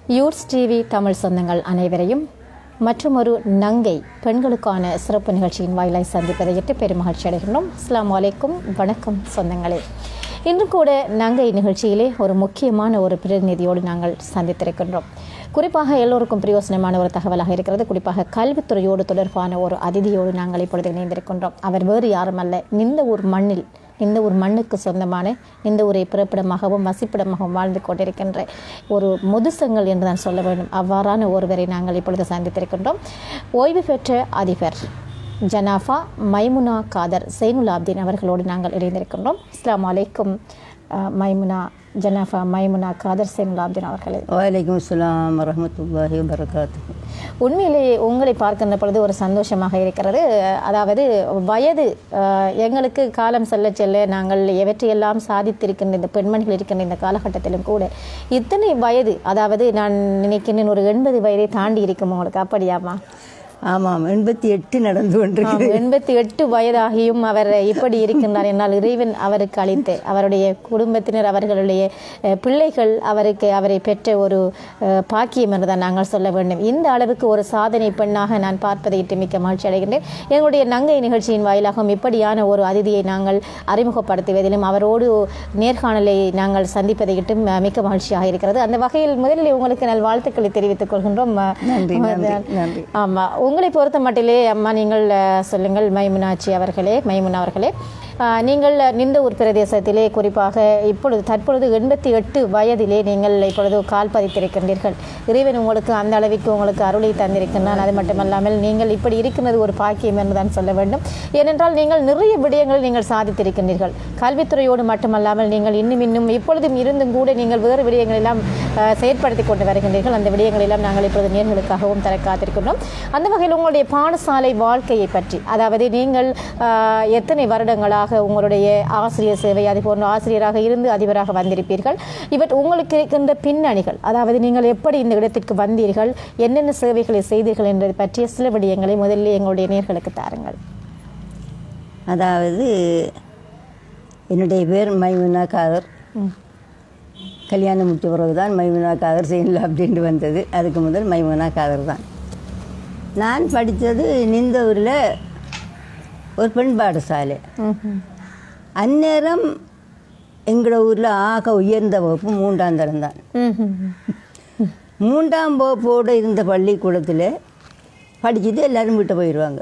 Eudes TV Tamil சொந்தங்கள் அனைவரையும் மற்றும் ஒரு நங்கை பெண்களுக்கான சிறப்பு நிகழ்ச்சியின் வாயிலாய் சந்திப்பதையிட்டு பெருமகிழ்ச்சி அடைகின்றோம் அஸ்லாம் வலைக்கும் வணக்கம் சொந்தங்களே இன்று கூட நங்கை நிகழ்ச்சியிலே ஒரு முக்கியமான ஒரு பிரதிநிதியோடு நாங்கள் சந்தித்திருக்கின்றோம் குறிப்பாக எல்லோருக்கும் பிரயோசனமான ஒரு தகவலாக இருக்கிறது குறிப்பாக கல்வித்துறையோடு தொடர்பான ஒரு அதிதியோடு நாங்கள் இப்பொழுது இணைந்திருக்கின்றோம் அவர் வேறு யாருமல்ல இந்த ஒரு மண்ணில் இந்த ஒரு மண்ணுக்கு சொந்தமான இந்த ஒரு பிறப்பிடமாகவும் வசிப்பிடமாகவும் வாழ்ந்து கொண்டிருக்கின்ற ஒரு முதுசங்கள் என்று நான் சொல்ல வேண்டும் அவ்வாறான ஒருவரை நாங்கள் இப்பொழுது சந்தித்திருக்கின்றோம் ஓய்வு பெற்ற அதிபர் ஜனாஃபா மைமுனா காதர் சைனுல் ஆப்தீன் அவர்களோடு நாங்கள் இணைந்திருக்கின்றோம் அஸ்லாம் வலைக்கும் அஹ், மைமுனா ஜனாஃபா மைமுனா காதர் சைனுல் ஆப்தீன் அவர்களே வலைக்கம் அஸ்ஸலாம் வரமத்துல்லாஹி வபரகாத்து உண்மையிலே உங்களை பார்க்கின்ற பொழுது ஒரு சந்தோஷமாக இருக்கிறது அதாவது வயது அஹ், எங்களுக்கு காலம் செல்ல செல்ல நாங்கள் எவற்றையெல்லாம் சாதித்திருக்கின்ற இந்த பெண்மணிகள் இருக்கின்ற இந்த காலகட்டத்திலும் கூட இத்தனை வயது அதாவது நான் நினைக்கின்றேன் ஒரு எண்பது வயதை தாண்டி இருக்கும் உங்களுக்கு அப்படியாமா ஆமாம் எண்பத்தி எட்டு நடந்து கொண்டிருக்கு எண்பத்தி எட்டு வயதாகியும் அவர் இப்படி இருக்கின்றார் என்னால் இறைவன் அவருக்கு அளித்து அவருடைய குடும்பத்தினர் அவர்களுடைய அஹ், பிள்ளைகள் அவருக்கு அவரை பெற்ற ஒரு அஹ், பாக்கியம் என்றுதான் நாங்கள் சொல்ல வேண்டும் இந்த அளவுக்கு ஒரு சாதனை பெண்ணாக நான் பார்ப்பதை இட்டு மிக்க மகிழ்ச்சி அடைகின்றேன் எங்களுடைய நங்கை நிகழ்ச்சியின் வாயிலாகவும் இப்படியான ஒரு அதிதியை நாங்கள் அறிமுகப்படுத்துவதிலும் அவரோடு நேர்காணலை நாங்கள் சந்திப்பதை இட்டும் அஹ், மிக்க மகிழ்ச்சியாக இருக்கிறது அந்த வகையில் முதலில் உங்களுக்கு நல் வாழ்த்துக்களை தெரிவித்துக் கொள்கின்றோம் அஹ், நன்றி நன்றி நன்றி ஆமா உங்களை பொறுத்த மட்டிலே அம்மா நீங்கள் அஹ், சொல்லுங்கள் மைமுனாச்சி அவர்களே மைமுனா அவர்களே அஹ், நீங்கள் நின்ற ஒரு பிரதேசத்திலே குறிப்பாக இப்பொழுது தற்பொழுது எண்பத்தி எட்டு வயதிலே நீங்கள் இப்பொழுது கால் பதித்திருக்கின்றீர்கள் இறைவன் உங்களுக்கு அந்த அளவிற்கு உங்களுக்கு அருளை தந்திருக்கின்றான் அது மட்டுமல்லாமல் நீங்கள் இப்படி இருக்கின்றது ஒரு பாக்கியம் என்று தான் சொல்ல வேண்டும் ஏனென்றால் நீங்கள் நிறைய விடயங்களை நீங்கள் சாதித்திருக்கின்றீர்கள் கல்வித்துறையோடு மட்டுமல்லாமல் நீங்கள் இன்னும் இன்னும் இப்பொழுதும் இருந்தும் கூட நீங்கள் வேறு விடயங்கள் எல்லாம் அஹ், செயற்படுத்தி கொண்டு வருகின்றீர்கள் அந்த விடயங்கள் எல்லாம் நாங்கள் இப்பொழுது நேர்களுக்காகவும் தர காத்திருக்கின்றோம் அந்த வகையில் உங்களுடைய பாடசாலை வாழ்க்கையை பற்றி அதாவது நீங்கள் அஹ், எத்தனை வருடங்களாக உங்களுடைய ஆசிரியர் சேவை அது போன்ற ஆசிரியராக இருந்து அதிபராக வந்திருப்பீர்கள் இவற்றை உங்களுக்கு இருக்கின்ற பின்னணிகள் அதாவது நீங்கள் எப்படி இந்த இடத்திற்கு வந்தீர்கள் என்னென்ன சேவைகளை செய்தீர்கள் என்பது பற்றிய சில விடயங்களை முதலில் எங்களுடைய நேர்களுக்கு தாருங்கள் அதாவது என்னுடைய பேர் மைமுனா காதர் கல்யாணம் முடிச்ச பிறகு தான் மைமுனா காதர் செய்யல அப்படின்ட்டு வந்தது அதுக்கு முதல் மைமுனா காதர் தான் நான் படித்தது நிந்தூரில் ஒரு பெண் பாடசாலை அந்நேரம் எங்களோட ஊரில் ஆக உயர்ந்த வகுப்பு மூன்றாம் தரம் தான் மூன்றாம் வகுப்போடு இருந்த பள்ளிக்கூடத்தில் படிச்சுட்டு எல்லாரும் வீட்டை போயிடுவாங்க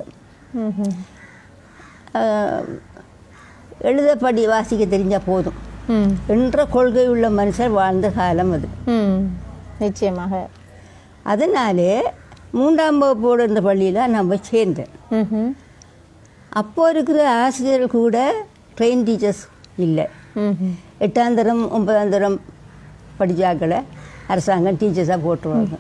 ஆஹ், எழுத படி வாசிக்க தெரிஞ்சால் போதும் என்ற கொள்கை உள்ள மனுஷர் வாழ்ந்த காலம் அது நிச்சயமாக அதனாலே மூன்றாம் வகுப்போடு இருந்த பள்ளியில் நான் போய் சேர்ந்தேன் ம்ஹும். அப்போ இருக்கிற ஆசிரியர்கள் கூட ட்ரெயின் டீச்சர்ஸ் இல்லை ம்ஹும். எட்டாம் தரம் ஒன்பதாம் தரம் படித்தாக்களை அரசாங்கம் டீச்சர்ஸாக போட்டுருவாங்க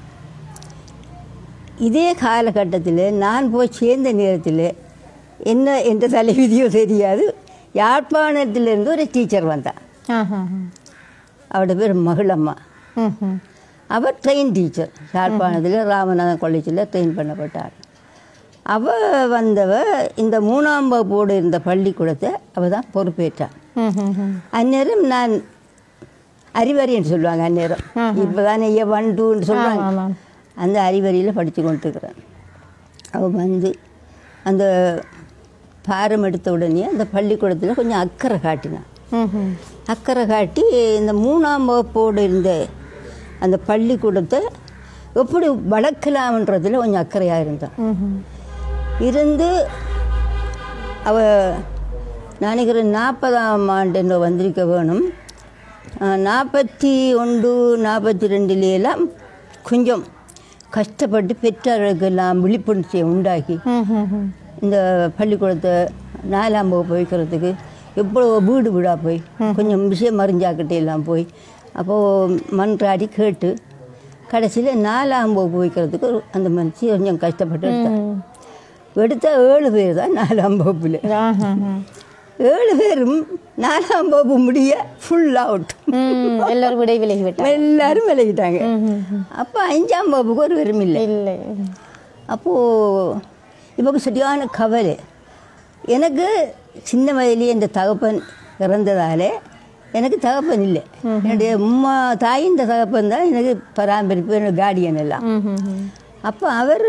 இதே காலகட்டத்தில் நான் போய் சேர்ந்த நேரத்தில் என்ன எந்த தலைவிதியோ தெரியாது யாழ்ப்பாணத்திலேருந்து ஒரு டீச்சர் வந்தான் ஆஹா. அவரோட பேர் மகிழம்மா ம்ஹும். அவள் ட்ரெயின் டீச்சர் யாழ்ப்பாணத்தில் ராமநாதன் காலேஜில் ட்ரெயின் பண்ணப்பட்டார் அவள் வந்தவ இந்த மூணாம் வகுப்போடு இருந்த பள்ளிக்கூடத்தை அவள் தான் பொறுப்பேற்றாள் ம்ஹும். அந்நேரம் நான் அறிவறின்னு சொல்லுவாங்க அந்நேரம் இப்போ தானே ஐயா ஒன் டூன்னு சொல்லுவாங்க ஆமாம். அந்த அறிவறியில் படித்து கொண்டிருக்கிறேன் அவள் வந்து அந்த பாரம் எடுத்த உடனே அந்த பள்ளிக்கூடத்தில் கொஞ்சம் அக்கறை காட்டினான் ம்ஹும். அக்கறை காட்டி இந்த மூணாம் வகுப்போடு இருந்த அந்த பள்ளிக்கூடத்தை எப்படி வளர்க்கலாம்ன்றதுல கொஞ்சம் அக்கறையாக இருந்தான் ம்ஹும். இருந்து அவ நினைக்கிறேன் நாற்பதாம் ஆண்டு என்ன வந்திருக்க வேணும் நாற்பத்தி ஒன்று நாற்பத்தி ரெண்டுலையெல்லாம் கொஞ்சம் கஷ்டப்பட்டு பெற்றோர்களுக்கெல்லாம் விழிப்புணர்ச்சியை உண்டாக்கி ம்ஹும். இந்த பள்ளிக்கூடத்தை நாலாம் வகுப்பு வைக்கிறதுக்கு எவ்வளோ வீடு வீடாக போய் கொஞ்சம் விஷயம் மறிஞ்சாக்கிட்டே எல்லாம் போய் அப்போது மன்றாடி கேட்டு கடைசியில் நாலாம் வகுப்பு வைக்கிறதுக்கு ஒரு- அந்த மனுஷி கொஞ்சம் கஷ்டப்பட்டு எடுத்தாங்க எடுத்த ஏழு பேர் தான் நாலாம் வகுப்பில் ஆஹா. ஏழு பேரும் நாலாம் வகுப்பு முடிய ஃபுல் அவுட் ம், எல்லாரும் விடை விலகி விட்டார் எல்லாரும் விலகிட்டாங்க அப்போ அஞ்சாம் வகுப்புக்கு ஒரு வெறும் இல்லை இல்லை அப்போது இவங்க சரியான கவலை எனக்கு சின்ன வயதிலேயே இந்த தகப்பன் இறந்ததாலே எனக்கு தகப்பன் இல்லை என்னுடைய உம்மா தாயின் தகப்பன் தான் எனக்கு பராமரிப்பு என்னோட கார்டியன் எல்லாம் ம் ம் ம் அப்போ அவர்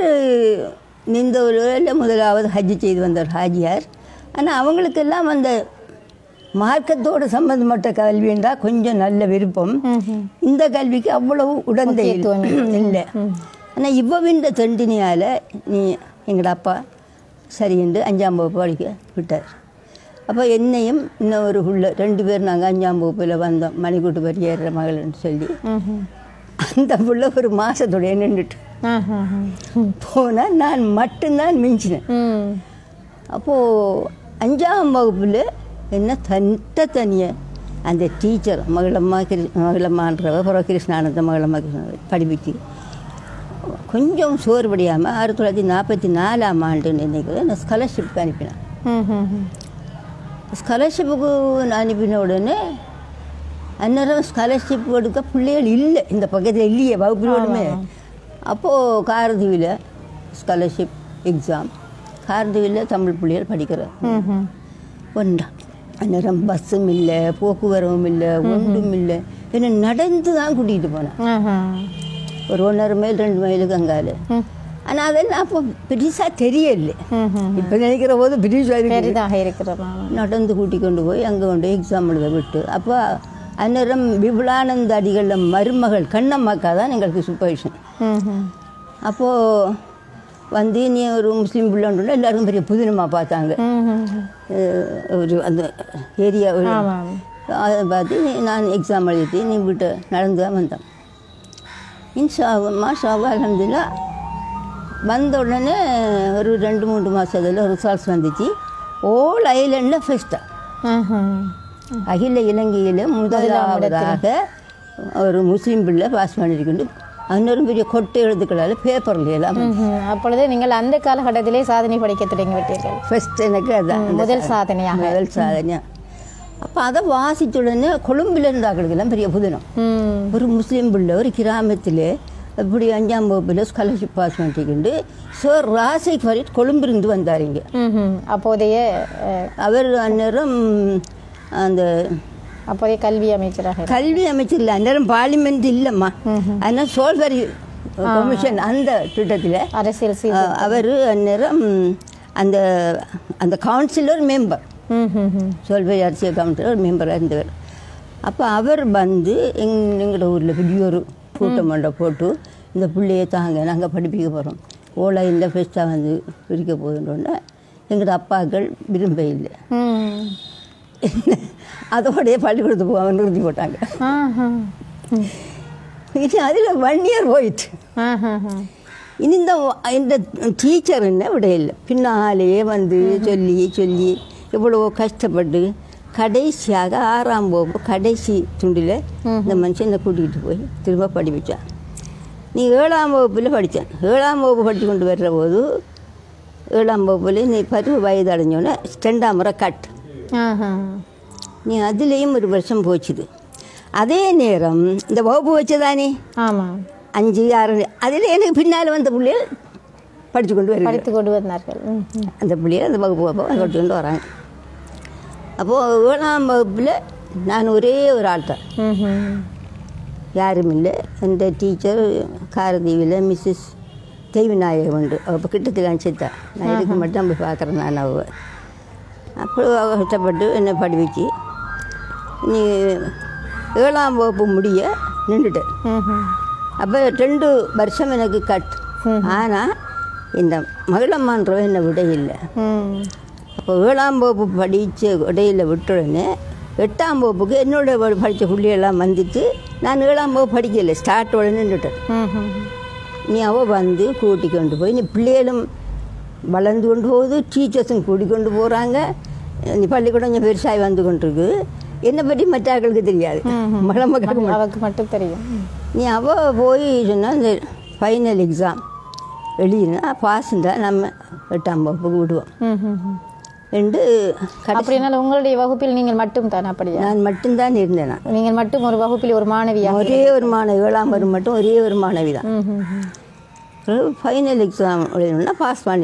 இந்த ஒரு வேளையில முதலாவது ஹஜ் செய்து வந்தார் ஹாஜியார் ஆனால் அவங்களுக்கெல்லாம் அந்த மார்க்கத்தோடு சம்பந்தப்பட்ட கல்வி என்றால் கொஞ்சம் நல்ல விருப்பம் இந்த கல்விக்கு அவ்வளவு உடந்தை இல்லை ஆனால் இவ்வவின்ற தண்டினியால் நீ எங்களோட அப்பா சரி என்று அஞ்சாம் வகுப்பு படிக்க விட்டார் அப்போ என்னையும் இன்னும் ஒரு உள்ள ரெண்டு பேர் நாங்கள் அஞ்சாம் வகுப்பில் வந்தோம் மணிக்கூட்டு பெரியற மகள்னு சொல்லி ம்ஹும். அந்த புள்ள ஒரு மாதத்துடைய நின்றுட்டு ஆஹா, ம். போனால் நான் மட்டும்தான் மிஞ்சினேன் ம். அப்போது அஞ்சாம் வகுப்பில் என்ன தனித்த தனிய அந்த டீச்சர் மகளம்மா கிரு மகளம்மான்றவ பிறகு கிருஷ்ணானந்த மகளம்மா கிருஷ்ண படிப்பிச்சு கொஞ்சம் சோர்வடையாமல் ஆயிரத்தி தொள்ளாயிரத்தி நாற்பத்தி நாலாம் ஆண்டு நினைக்கிறேன் நான் ஸ்காலர்ஷிப்க்கு அனுப்பினேன் ம், ம், ம். ஸ்காலர்ஷிப்புக்கு அனுப்பின உடனே அந்நேரம் ஸ்காலர்ஷிப் கொடுக்க பிள்ளைகள் இல்லை இந்த பக்கத்தில் இல்லையே வகுப்பிலோடுமே அப்போது காரதீவில் ஸ்காலர்ஷிப் எக்ஸாம் காரதீவில் தமிழ் பிள்ளைகள் படிக்கிறேன் ம், ம். ஒன்றா அந்நேரம் பஸ்ஸும் இல்லை போக்குவரவும் இல்லை ஒன்றும் இல்லை என்னை நடந்து தான் கூட்டிகிட்டு போனேன் ஆஹா. ஒரு ஒன்றரை மைல் ரெண்டு மைலுக்கு அங்கால ம். ஆனால் அதெல்லாம் அப்போ பெருசாக தெரியல ம், ம். இப்போ நினைக்கிற போது பெருசாக இருக்கு பெரிதாக இருக்கிறதா நடந்து கூட்டி கொண்டு போய் அங்கே கொண்டு எக்ஸாம் எழுத விட்டு அப்போ அந்நேரம் விபுலானந்த அடிகளில் மருமகள் கண்ணம்மாக்கா தான் எங்களுக்கு சூப்பர்விஷன் ம், ம். அப்போது வந்து நீ ஒரு முஸ்லீம் பிள்ளைன்னு எல்லாருக்கும் பெரிய புதினமாக பார்த்தாங்க ம், ம், ம். அஹ் ஒரு அந்த ஏரியா ஒரு ஆமாம். அதை பார்த்து நீ- நான் எக்ஸாம் எழுதிட்டு நீ வீட்டை நடந்து தான் வந்தேன் இன்ஷா மாஷாவா அலமதுல்லா வந்த உடனே ஒரு ரெண்டு மூன்று மாதத்தில் ரிசல்ட்ஸ் வந்துச்சு ஓல் ஐலண்டில் ஃபஸ்ட்டாக ஆஹா. அகில இலங்கையில் முதலாவதாக ஒரு முஸ்லீம் பிள்ளை பாஸ் பண்ணியிருக்கிட்டு இன்னொரு பெரிய கொட்டை எழுத்துக்களால் பேப்பர்ல எல்லாம் ம், ம். அப்பொழுது நீங்கள் அந்த காலகட்டத்திலே சாதனை படிக்க தொடங்கி விட்டீர்கள் ஃபர்ஸ்ட் எனக்கு அதான் அந்த முதல் சாதனையாக முதல் சாதனை அப்போ அதை வாசித்த உடனே கொழும்புல இருந்தாக்களுக்கெல்லாம் பெரிய புதினம் ம். ஒரு முஸ்லீம் பிள்ளை ஒரு கிராமத்தில் இப்படி அஞ்சாம் வகுப்பில் ஸ்காலர்ஷிப் பாஸ் பண்ணிட்டு சார் ராசிக் ஃபரீத் கொழும்பிலிருந்து வந்தார் இங்கே ம், ம். அப்போதைய அஹ், அவர் அந்நேரம் அந்த அப்போதைய கல்வி அமைச்சராக கல்வி அமைச்சரில் அந்நேரம் பார்லிமெண்ட் இல்லைம்மா அதனால் சோல்வரி கமிஷன் அந்த திட்டத்தில் அரசியல் சீர் அவர் அந்நேரம் அந்த அந்த கவுன்சிலர் மெம்பர் ம், ம், ம். சோல்வரி அரசியல் கவுன்சிலர் ஒரு மெம்பராக இருந்தவர் அப்போ அவர் வந்து எங் எங்களோட ஊரில் பெரிய ஒரு கூட்டம் மண்டை போட்டு இந்த பிள்ளையை தாங்க நாங்கள் படிப்பிக்க போகிறோம் ஓலையில் ஃபெஸ்ட்டாக வந்து பிரிக்க போகுதுன்றோன்னா எங்களோட அப்பாக்கள் விரும்ப இல்லை ம். அதோடய பள்ளிக்கூடத்துக்கு போக நிறுத்தி போட்டாங்க ஆஹா. ம். இது அதில் ஒன் இயர் போயிட்டு ஆஹா. இனி இந்த இந்த டீச்சர் என்ன விட இல்லை பின்னாலேயே வந்து சொல்லி சொல்லி இவ்வளோ கஷ்டப்பட்டு கடைசியாக ஆறாம் வகுப்பு கடைசி துண்டில் இந்த மனுஷனை கூட்டிகிட்டு போய் திரும்ப படிப்பிச்சான் நீ ஏழாம் வகுப்பில் படித்தேன் ஏழாம் வகுப்பு படித்து கொண்டு வர்ற போது ஏழாம் வகுப்பில் நீ பருவ வயது அடைஞ்சோன்னே ரெண்டாம் முறை கட் ஆஹா. நீ அதுலேயும் ஒரு வருஷம் போச்சுது அதே நேரம் இந்த வகுப்பு வச்சதானே ஆமாம் அஞ்சு ஆறு அதில் எனக்கு பின்னால் வந்த பிள்ளைகள் படித்து கொண்டு வருது படித்து கொண்டு வந்தார்கள் ம், ம். அந்த பிள்ளைகள் அந்த வகுப்பு அப்போ படித்து கொண்டு வராங்க அப்போது ஏழாம் வகுப்பில் நான் ஒரே ஒரு ஆள் தான் ம், ம். யாரும் இல்லை அந்த டீச்சர் காரதீவில் மிஸ்ஸஸ் தெய்வநாயகம் உண்டு அவள் இப்போ கிட்டத்தில் அனுப்பிச்சிட்டா நான் இதுக்கு மட்டும் போய் பார்க்குறேன் நான் அவ அப்போ அவ கஷ்டப்பட்டு என்னை படிவிச்சு நீ ஏழாம் வகுப்பு முடிய நின்றுட்டேன் ம், ம். அப்போ ரெண்டு வருஷம் எனக்கு கட் ஆனால் இந்த மகளம்மான்றவ என்னை விட இல்லை ம். அப்போ ஏழாம் வகுப்பு படித்த இடையில விட்ட உடனே எட்டாம் வகுப்புக்கு என்னோட வ- படித்த பிள்ளையெல்லாம் வந்துட்டு நான் ஏழாம் வகுப்பு படிக்கலை ஸ்டார்ட் உடனே நின்றுட்டேன் ம், ம். நீ அவள் வந்து கூட்டி கொண்டு போய் நீ பிள்ளைகளும் வளர்ந்து கொண்டு போகுது டீச்சர்ஸும் கூட்டி கொண்டு போகிறாங்க நீ பள்ளிக்கூடம் கொஞ்சம் பெருசாகி வந்து கொண்டிருக்கு என்னை பற்றி மற்றாக்களுக்கு தெரியாது மகள மக்களுக்கு அவருக்கு மட்டும் தெரியும் ம். நீ அவள் போய் சொன்னால் இந்த ஃபைனல் எக்ஸாம் எழுதினா பாஸ் இருந்தால் நம்ம எட்டாம் வகுப்புக்கு விடுவோம் ம், ம், ம். ரெண்டு கடை அப்படினால் உங்களுடைய வகுப்பில் நீங்கள் மட்டும் தான் அப்படியா நான் மட்டும்தான் இருந்தேன் நான் நீங்கள் மட்டும் ஒரு வகுப்பில் ஒரு மாணவியா ஒரே ஒரு மாணவி ஏழாம் வரும் மட்டும் ஒரே ஒரு மாணவி தான் ம், ம், ம். ஃபைனல் எக்ஸாம் எழுதணும்னா பாஸ் பண்ணிட்டேன்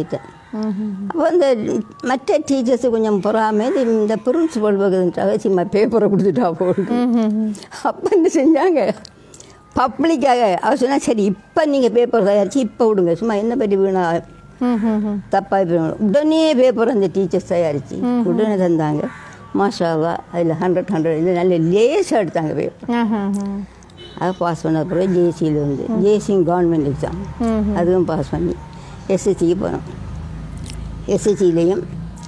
அப்போ இந்த மற்ற டீச்சர்ஸ் கொஞ்சம் பொறாம இது இந்த பிரின்சிபல் வகுதுன்றாங்க சும்மா பேப்பரை கொடுத்துட்டா போகுது அப்போ என்ன செஞ்சாங்க பப்ளிக்காக அவர் சொன்னா சரி இப்போ நீங்கள் பேப்பர் தயாரிச்சு இப்போ விடுங்க சும்மா என்ன பற்றி வீணா தப்பாக போயிடும். உடனே பேப்பர் அந்த டீச்சர்ஸ் தயாரிச்சு உடனே தந்தாங்க மாஷாவா அதில் ஹண்ட்ரட் ஹண்ட்ரட் இது நல்ல லேசாக எடுத்தாங்க பேப்பர் அதை பாஸ் பண்ண பிறகு ஜேசியில் வந்து ஜேசி கவர்மெண்ட் எக்ஸாம் அதுவும் பாஸ் பண்ணி எஸ்எஸ்சிக்கு போனோம் எஸ்எஸ்சிலையும்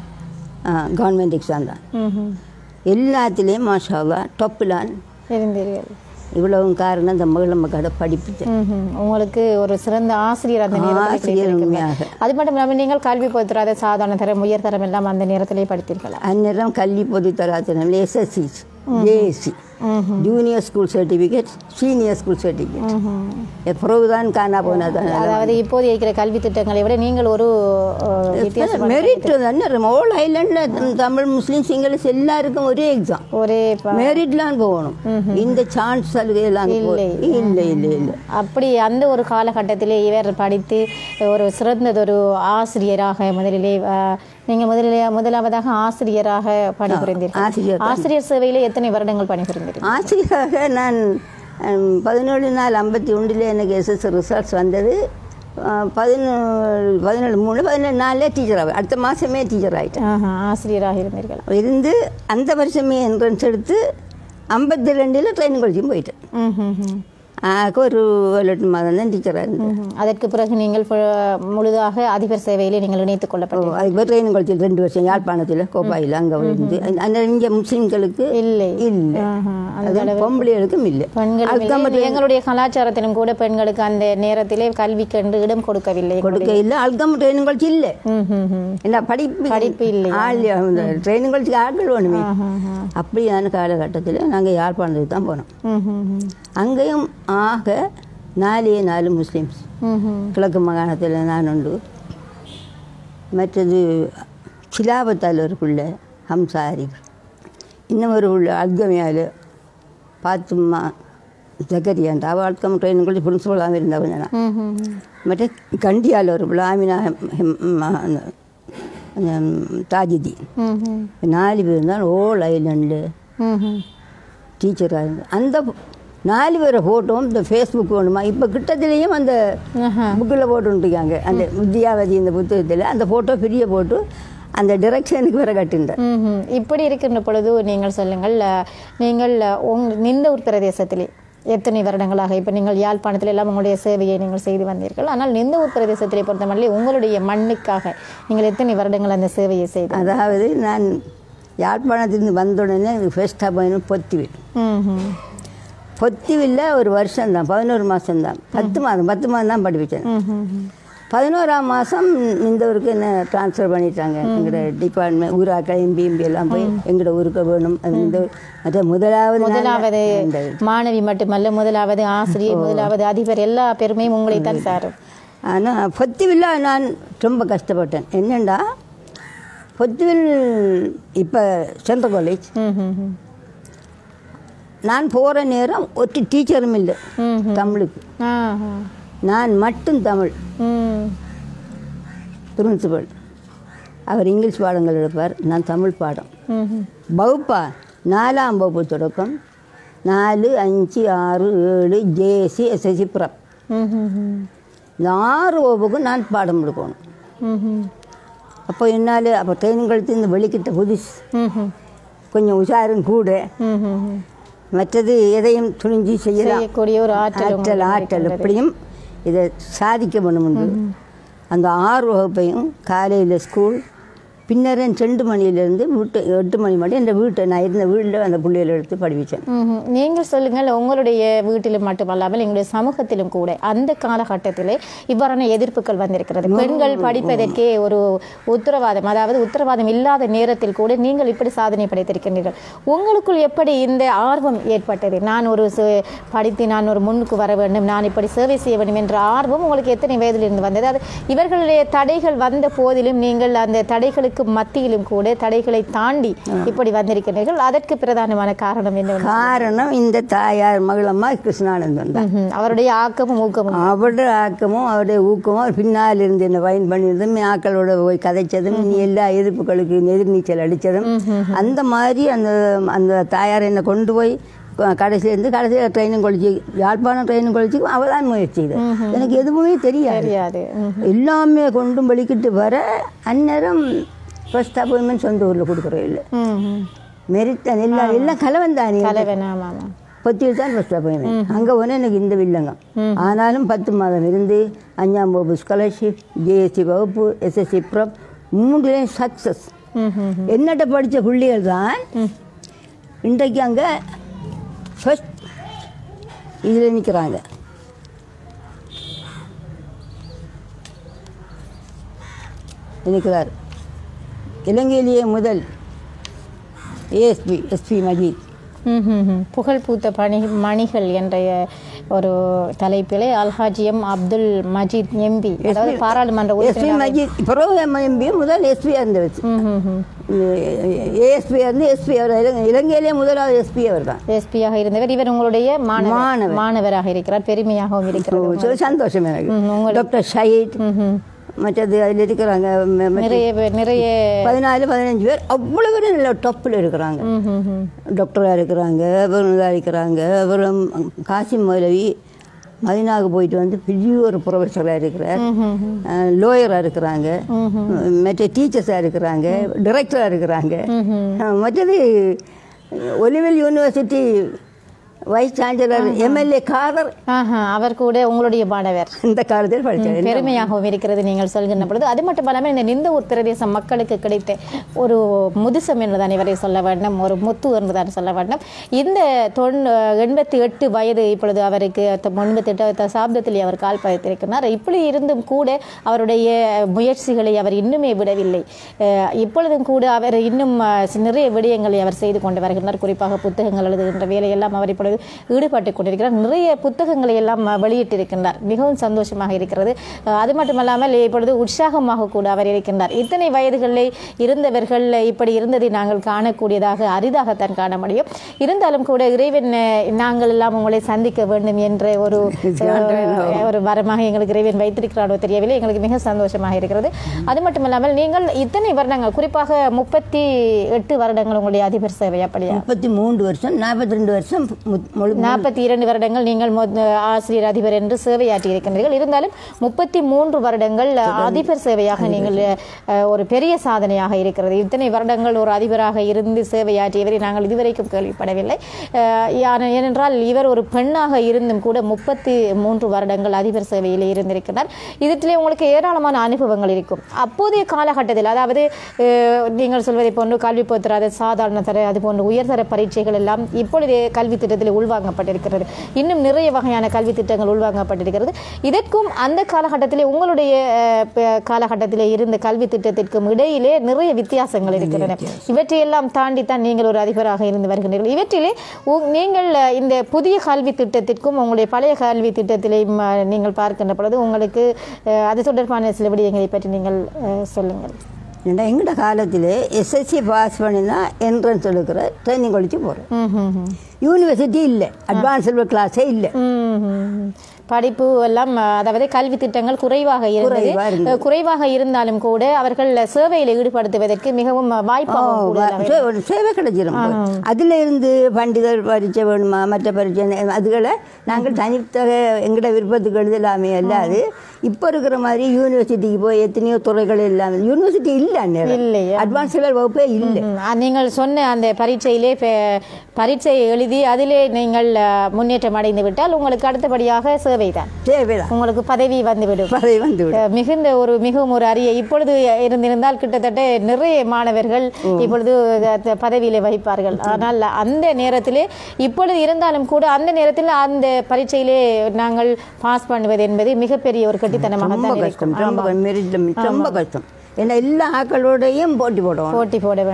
கவர்மெண்ட் எக்ஸாம் தான் எல்லாத்துலேயும் மாஷாவா டொப்பிலான் இருந்தீர்கள் இவ்வளவும் காரணம் இந்த மகள மக்களோட படிப்பு தான். ம்ஹும். உங்களுக்கு ஒரு சிறந்த ஆசிரியர் அந்த நேரத்தில் ஆசிரியர் கிடைத்திருக்கிறார். உண்மையாக. அது மட்டும் இல்லாமல் நீங்கள் கல்வி பொறுத்தராத சாதாரண தரம் உயர் தரம் எல்லாம் அந்த நேரத்திலே படித்தீர்களா அந்நேரம் கல்வி பொது தராத்திரம் SSC JSC junior school certificate senior school certificate பிறகுதான் காணா போனதான் அதாவது இப்போது இருக்கிற கல்வி திட்டங்களை விட நீங்கள் ஒரு அஹ், வித்தியாசமான மெரிட் தானே ஓல் ஐலண்டில் தமிழ் முஸ்லீம் சிங்களஸ் எல்லாருக்கும் ஒரே எக்ஸாம் ஒரே ப- மெரிட்லாம் போகணும் இந்த சான்ஸ் சலுகையெல்லாம் இல்லை. இல்லை இல்லை இல்லை அப்படி அந்த ஒரு காலகட்டத்திலே இவர் படித்து ஒரு சிறந்ததொரு ஆசிரியராக முதலிலே அஹ், நீங்க முதலிலே முதலாவதாக ஆசிரியராக பணிபுரிந்தீர்கள் ஆசிரியர் ஆசிரியர் சேவையிலே எத்தனை வருடங்கள் பணிபுரிந்தீர்கள் ஆசிரியராக நான் ஹம், பதினேழு நாள் ஐம்பத்தி ஒன்றில் எனக்கு எஸ்எஸ் ரிசல்ட்ஸ் வந்தது அஹ், பதினேழு பதினேழு மூணு பதினேழு நாளிலே டீச்சர் ஆகும் அடுத்த மாதமே டீச்சர் ஆகிட்டேன் ஆஹா, ஆசிரியராக இருந்தீர்கள் இருந்து அந்த வருஷமே என்ட்ரன்ஸ் எடுத்து ஐம்பத்தி ரெண்டில் ட்ரைனிங் காலேஜும் போயிட்டேன் ம், ம், ம். ஆக ஒரு ஏழு எட்டு மாதம் தான் டீச்சராக இருந்தேன் ம்ஹும். அதற்கு பிறகு நீங்கள் பு- முழுதாக அதிபர் சேவையிலே நீங்கள் இணைத்துக் ஓ, கொள்ளப்பட்டீர்கள் அதுக்கு பிறகு ட்ரைனிங் காலேஜில் ரெண்டு வருஷம் யாழ்ப்பாணத்தில் கோப்பாயில் அங்கே இருந்து அந்த இங்கே முஸ்லீம்களுக்கு இல்லை இல்லை ஆஹா, அந்த அது அளவு பொம்பளைகளுக்கும் இல்லை பெண்களும் இல்லை. எங்களுடைய கலாச்சாரத்திலும் கூட பெண்களுக்கு அந்த நேரத்திலே கல்விக்கு என்று இடம் கொடுக்கவில்லை கொடுக்க இல்லை அல்கம் ட்ரைனிங் காலேஜ் இல்லை ம், ம், ம். என்ன படிப்பு படிப்பு இல்லை. ஆள் இந்த ட்ரைனிங் காலேஜுக்கு ஆட்கள் வேணுமே ஆஹா, ஆஹா. அப்படியான காலகட்டத்தில் நாங்கள் யாழ்ப்பாணத்துக்கு தான் போனோம் ம், ம், ம். அங்கேயும் ஆக நாலே நாலு முஸ்லீம்ஸ் ம், ம். கிழக்கு மாகாணத்தில் நான் உண்டு மற்றது சிலாபத்தால் ஒரு பிள்ளை ஹம்சாரி இன்னும் ஒரு பிள்ளை அல்கமியால் பாத்துமா ஜக்கரியான் அவள் அல்கம் ட்ரைனிங் காலேஜ் பிரின்சிபலாக இருந்தா கொஞ்ச நாள் ம், ம், ம். மற்ற கண்டியால் ஒரு பிள்ளை ஆமினா ஹெம்- ஹெம்- ம- அந்த- அந்த தாஜிதி ம், ம். நாலு பேர் தான் ஓல் ஐலண்டில் ம், ம். டீச்சராக இருந்து அந்த நாலு பேரை ஃபோட்டோவும் இந்த ஃபேஸ்புக் வேணுமா இப்போ கிட்டத்துலேயும் அந்த ஆஹா. புக்கில் போட்டுருக்காங்க அந்த வித்யாவதி இந்த புத்தகத்தில் அந்த ஃபோட்டோ பெரிய போட்டு அந்த டிரெக்ஷனுக்கு வேற கட்டிருந்தேன் ம், ம். இப்படி இருக்கின்ற பொழுது நீங்கள் சொல்லுங்கள் அஹ், நீங்கள் அஹ், உங் நின்ற ஒரு பிரதேசத்திலே எத்தனை வருடங்களாக இப்போ நீங்கள் யாழ்ப்பாணத்தில் எல்லாம் உங்களுடைய சேவையை நீங்கள் செய்து வந்தீர்கள் ஆனால் நிந்த ஊர் பிரதேசத்திலே பொறுத்தமல்ல உங்களுடைய மண்ணுக்காக நீங்கள் எத்தனை வருடங்கள் அந்த சேவையை செய்து அதாவது நான் யாழ்ப்பாணத்திலிருந்து வந்த உடனே எனக்கு ஃபர்ஸ்ட்டாக போயிடும் பொத்திவில் ம், ம். பொத்திவில் ஒரு வருஷம் தான் பதினோரு மாதம் தான் பத்து மாதம் பத்து மாதம் தான் படிப்பிச்சேன் ம், ம், ம். பதினோராம் மாதம் இந்த ஊருக்கு என்ன ட்ரான்ஸ்ஃபர் பண்ணிட்டாங்க எங்களோட டிபார்ட்மெண்ட் ஊராக்கள் எம்பி எம்பி எல்லாம் போய் எங்களோட ஊருக்கு வேணும் அது இந்த மற்ற முதலாவது நாள் முதலாவது இந்த மாணவி மட்டுமல்ல முதலாவது ஆசிரியர் முதலாவது அதிபர் எல்லா பெருமையும் உங்களைத்தான் சாரும் ஆனால் பொத்துவில் நான் ரொம்ப கஷ்டப்பட்டேன் என்னண்டா பொத்துவில் இப்போ சென்ட்ரல் காலேஜ் ம், ம், ம். நான் போகிற நேரம் ஒரு டீச்சரும் இல்லை ம், தமிழுக்கு ஆ, ஆ. நான் மட்டும் தமிழ் ம். பிரின்சிபல் அவர் இங்கிலீஷ் பாடங்கள் எடுப்பார் நான் தமிழ் பாடம் ம், ம். வகுப்பா நாலாம் வகுப்பு தொடக்கம் நாலு அஞ்சு ஆறு ஏழு ஜேசி எஸ்எஸ்சி ப்ரப் ம், ம், ம். இந்த ஆறு வகுப்புக்கும் நான் பாடம் எடுக்கணும் ம், ம். அப்போ என்னால் அப்போ ட்ரெயினிங் கழித்து இந்த வெளிக்கிட்ட புதுசு ம், ம். கொஞ்சம் உஷாரும் கூட ம், ம், ம். மற்றது எதையும் துணிஞ்சு செய்யலாம் செய்யக்கூடிய ஒரு ஆற்றல் ஆற்றல் உங்களுக்கு ஆற்றல் இருக்கின்றது. எப்படியும் இதை சாதிக்க வேணுமுண்டு அந்த ஆறு வகுப்பையும் காலையில் ஸ்கூல் பின்னரன் ரெண்டு மணியிலேருந்து வீட்டு எட்டு மணி மட்டும் என் வீட்டை நான் இருந்த வீட்டில் அந்த பிள்ளைகளை எடுத்து படிப்பிச்சேன் ம்ஹும். நீங்கள் சொல்லுங்கள் உங்களுடைய வீட்டிலும் மட்டுமல்லாமல் எங்களுடைய சமூகத்திலும் கூட அந்த காலகட்டத்திலே இவ்வாறான எதிர்ப்புகள் வந்திருக்கிறது பெண்கள் படிப்பதற்கே ஒரு உத்தரவாதம் அதாவது உத்தரவாதம் இல்லாத நேரத்தில் கூட நீங்கள் இப்படி சாதனை படைத்திருக்கின்றீர்கள் உங்களுக்குள் எப்படி இந்த ஆர்வம் ஏற்பட்டது நான் ஒரு சு- படித்து நான் ஒரு முன்னுக்கு வர வேண்டும் நான் இப்படி சேவை செய்ய வேண்டும் என்ற ஆர்வம் உங்களுக்கு எத்தனை வயதிலிருந்து வந்தது அது இவர்களுடைய தடைகள் வந்த போதிலும் நீங்கள் அந்த தடைகளுக்கு தடைகளுக்கு மத்தியிலும் கூட தடைகளை தாண்டி இப்படி வந்திருக்கிறீர்கள் அதற்கு பிரதானமான காரணம் என்ன காரணம் இந்த தாயார் மகளம்மா கிருஷ்ணானந்தன் தான் ம்ஹும். அவருடைய ஆக்கமும் ஊக்கமும் அவருடைய ஆக்கமும் அவருடைய ஊக்கமும் அவர் பின்னால் இருந்து என்ன பயன் பண்ணியிருந்தும் ஆக்களோட போய் கதைச்சதும் இனி எல்லா எதிர்ப்புகளுக்கு எதிர்நீச்சல் அடித்ததும் அந்த மாதிரி அந்த அந்த தாயார் என்னை கொண்டு போய் க- கடைசியிலேருந்து கடைசியில் ட்ரெயினும் கொளிச்சு யாழ்ப்பாணம் ட்ரெயினும் கொளிச்சு அவள் தான் முயற்சி செய்து எனக்கு எதுவுமே தெரியாது தெரியாது ம். எல்லாமே கொண்டும் வலிக்கிட்டு வர அந்நேரம் ஃபர்ஸ்ட் அப்பாயின்மெண்ட் சொந்த ஊரில் கொடுக்குறோம் இல்லை ம், ம். மெரித்தான் எல்லாம் எல்லாம் கலவன் தானே தலைவன் ஆமா ஆமா பத்தில் தான் ஃபஸ்ட் அப்பாயின்மெண்ட் அங்கே போனால் எனக்கு இந்த வில்லங்கம் ஆனாலும் பத்து மாதம் இருந்து அஞ்சாம் வகுப்பு ஸ்காலர்ஷிப் ஜிஎஸ்டி வகுப்பு எஸ்எஸ்சி ப்ரப் மூன்றுலேயும் சக்ஸஸ் ம், ம். என்னட்ட படித்த பிள்ளைகள் தான் இன்றைக்கு அங்கே ஃபஸ்ட் இதில் நிற்கிறாங்க நிற்கிறார் இலங்கையிலேயே முதல் ஏஎஸ்பி எஸ்பி மஜீத் ம், ம், ம். புகழ் பூத்த பணி மணிகள் என்ற ஒரு தலைப்பிலே அல்ஹாஜியம் அப்துல் மஜீத் எம்பி அதாவது பாராளுமன்ற எஸ்பி உறுப்பினர் மஜீத் பிறகு எம்பி முதல் எஸ்பி இருந்தவர் ம், ம், ம். ஏஎஸ்பி இருந்து எஸ்பி அவர் இலங்கை- இலங்கையிலே முதலாவது எஸ்பி அவர் தான் எஸ்பியாக இருந்தவர் இவர் உங்களுடைய மாணவர் மாணவர். மாணவராக இருக்கிறார் பெருமையாகவும் இருக்கிறது சொல்லி சந்தோஷம் எனக்கு ம், உங்களுக்கு- டாக்டர் ஷஹீத் ம், ம். மற்றது அதில் இருக்கிறாங்க ம- மற்ற நிறைய பேர் நிறைய பதினாலு பதினஞ்சு பேர் அவ்வளோ பேர் நல்ல டொப்பில் இருக்கிறாங்க ம், ம், ம். டாக்டராக இருக்கிறாங்க அப்புறம் இதாக இருக்கிறாங்க அப்புறம் காசிம் மௌலவி மதினாவுக்கு போயிட்டு வந்து பெரிய ஒரு ப்ரொஃபஸராக இருக்கிறார் லோயராக இருக்கிறாங்க மற்ற டீச்சர்ஸாக இருக்கிறாங்க டிரெக்டராக இருக்கிறாங்க அஹ், மற்றது Oluvil university vice chancellor MLA Kader ஆஹா, அவர் கூட உங்களுடைய மாணவர் இந்த காலத்தில் படித்தார் பெருமையாகவும் இருக்கிறது நீங்கள் சொல்கின்ற பொழுது அது மட்டும் இல்லாமல் இந்த நிந்த ஊர் பிரதேச மக்களுக்கு கிடைத்த ஒரு முதுசம் என்றுதான் இவரை சொல்ல வேண்டும் ஒரு முத்து என்றுதான் சொல்ல வேண்டும் இந்த தொண்ணூ எண்பத்தி எட்டு வயது இப்பொழுது அவருக்கு எண்பத்தி எட்டு தசாப்தத்தில் அவர் கால் பதித்திருக்கிறார் இப்படி இருந்தும் கூட அவருடைய முயற்சிகளை அவர் இன்னுமே விடவில்லை அஹ் இப்பொழுதும் கூட அவர் இன்னும் அஹ், நிறைய விடயங்களை அவர் செய்து கொண்டு வருகின்றார் குறிப்பாக புத்தகங்கள் எழுதுகின்ற வேலையெல்லாம் அவர் இப்பொழுது ஈடுபட்டு கொண்டிருக்கிறார் நிறைய புத்தகங்களை எல்லாம் அஹ், வெளியிட்டிருக்கின்றார் மிகவும் சந்தோஷமாக இருக்கிறது அஹ், அது மட்டுமல்லாமல் இப்பொழுது உற்சாகமாக கூட அவர் இருக்கின்றார் இத்தனை வயதுகளில் இருந்தவர்கள் இப்படி இருந்ததை நாங்கள் காணக்கூடியதாக அரிதாகத்தான் காண முடியும் இருந்தாலும் கூட இறைவன் அஹ், நாங்கள் எல்லாம் உங்களை சந்திக்க வேண்டும் என்ற ஒரு அஹ், ஒரு வரமாக எங்களுக்கு இறைவன் வைத்திருக்கிறாரோ தெரியவில்லை எங்களுக்கு மிக சந்தோஷமாக இருக்கிறது அது மட்டுமல்லாமல் நீங்கள் இத்தனை வருடங்கள் குறிப்பாக முப்பத்தி எட்டு வருடங்கள் உங்களுடைய அதிபர் சேவை அப்படியா முப்பத்தி மூன்று வருஷம் நாற்பத்தி ரெண்டு வருஷம் மு- முழு நாற்பத்தி இரண்டு வருடங்கள் நீங்கள் மொத- ஆசிரியர் அதிபர் என்று சேவையாற்றி இருக்கின்றீர்கள் இருந்தாலும் முப்பத்தி மூன்று வருடங்கள் அதிபர் சேவையாக நீங்கள் அஹ், ஒரு பெரிய சாதனையாக இருக்கிறது இத்தனை வருடங்கள் ஒரு அதிபராக இருந்து சேவையாற்றியவரை நாங்கள் இதுவரைக்கும் கேள்விப்படவில்லை அஹ், யான- ஏனென்றால் இவர் ஒரு பெண்ணாக இருந்தும் கூட முப்பத்தி மூன்று வருடங்கள் அதிபர் சேவையில் இருந்திருக்கிறார் இதிலே உங்களுக்கு ஏராளமான அனுபவங்கள் இருக்கும் அப்போதைய காலகட்டத்தில் அதாவது அஹ், நீங்கள் சொல்வதை போன்று கல்வி பொறுத்தராத சாதாரண தர அது போன்ற உயர்தர பரீட்சைகள் எல்லாம் இப்பொழுதே கல்வி திட்டத்தில் உள்வாங்கப்பட்டிருக்கிறது இன்னும் நிறைய வகையான கல்வி திட்டங்கள் உள்வாங்கப்பட்டிருக்கிறது இதற்கும் அந்த காலகட்டத்திலே உங்களுடைய அஹ், ப- காலகட்டத்திலே இருந்த கல்வி திட்டத்திற்கும் இடையிலே நிறைய வித்தியாசங்கள் இருக்கின்றன இவற்றையெல்லாம் தாண்டித்தான் நீங்கள் ஒரு அதிபராக இருந்து வருகின்றீர்கள் இவற்றிலே உ- நீங்கள் அஹ், இந்த புதிய கல்வி திட்டத்திற்கும் உங்களுடைய பழைய கல்வி திட்டத்திலேயும் அஹ், நீங்கள் பார்க்கின்ற பொழுது உங்களுக்கு அஹ், அது தொடர்பான சில விடயங்களை பற்றி நீங்கள் அஹ், சொல்லுங்கள் ஏன்னா எங்கட காலத்தில் எஸ்எஸ்சி பாஸ் பண்ணினா என்ட்ரன்ஸ் எடுக்கிற ட்ரைனிங் கழிச்சு போகிறோம் ம் ம் ம் யூனிவர்சிட்டி இல்லை அட்வான்ஸ் கிளாஸே இல்லை ம்ஹும். படிப்பு எல்லாம் அஹ், அதாவது கல்வி திட்டங்கள் குறைவாக இருந்தது குறைவா இருந்தது. அஹ், குறைவாக இருந்தாலும் கூட அவர்கள் சேவையில் ஈடுபடுத்துவதற்கு மிகவும் வாய்ப்பாகவும் கூடுதலாக சே- ஒரு சேவை கிடைச்சிடும் அதில் இருந்து பண்டிதர் பரீட்சை வேணுமா மற்ற பரீட்சை நே- அதுகளை நாங்கள் தனித்தக எங்கட விருப்பத்துக்கு எழுதலாமே அல்லாது இப்போ இருக்கிற மாதிரி யூனிவர்சிட்டிக்கு போய் எத்தனையோ துறைகள் இல்லாமல் யூனிவர்சிட்டி இல்லை இல்லையா? அட்வான்ஸ் வகுப்பே இல்லை ம், அஹ், நீங்கள் சொன்ன அந்த பரீட்சையிலே பே- பரீட்சையை எழுதி அதிலே நீங்கள் அஹ், முன்னேற்றம் அடைந்து விட்டால் உங்களுக்கு அடுத்தபடியாக சேவைதான் சேவை தான் உங்களுக்கு பதவி வந்துவிடும் பதவி வந்து விடும். அஹ் மிகுந்த ஒரு மிகவும் ஒரு அரிய இப்பொழுது இருந்திருந்தால் கிட்டத்தட்ட நிறைய மாணவர்கள் இப்பொழுது அஹ் பதவியிலே வகிப்பார்கள் ஆனால் அந்த நேரத்திலே இப்பொழுது இருந்தாலும் கூட அந்த நேரத்தில் அந்த பரீட்சையிலே நாங்கள் பாஸ் பண்ணுவது என்பது மிகப்பெரிய ஒரு கட்டித்தனமாக ரொம்ப தான் கஷ்டம் இருக்கும் ரொம்ப மெரிட்ல ரொம்ப கஷ்டம் ஏன்னா எல்லா ஆக்களோடையும் போட்டி போடுவோம் போட்டி போட வேண்டும்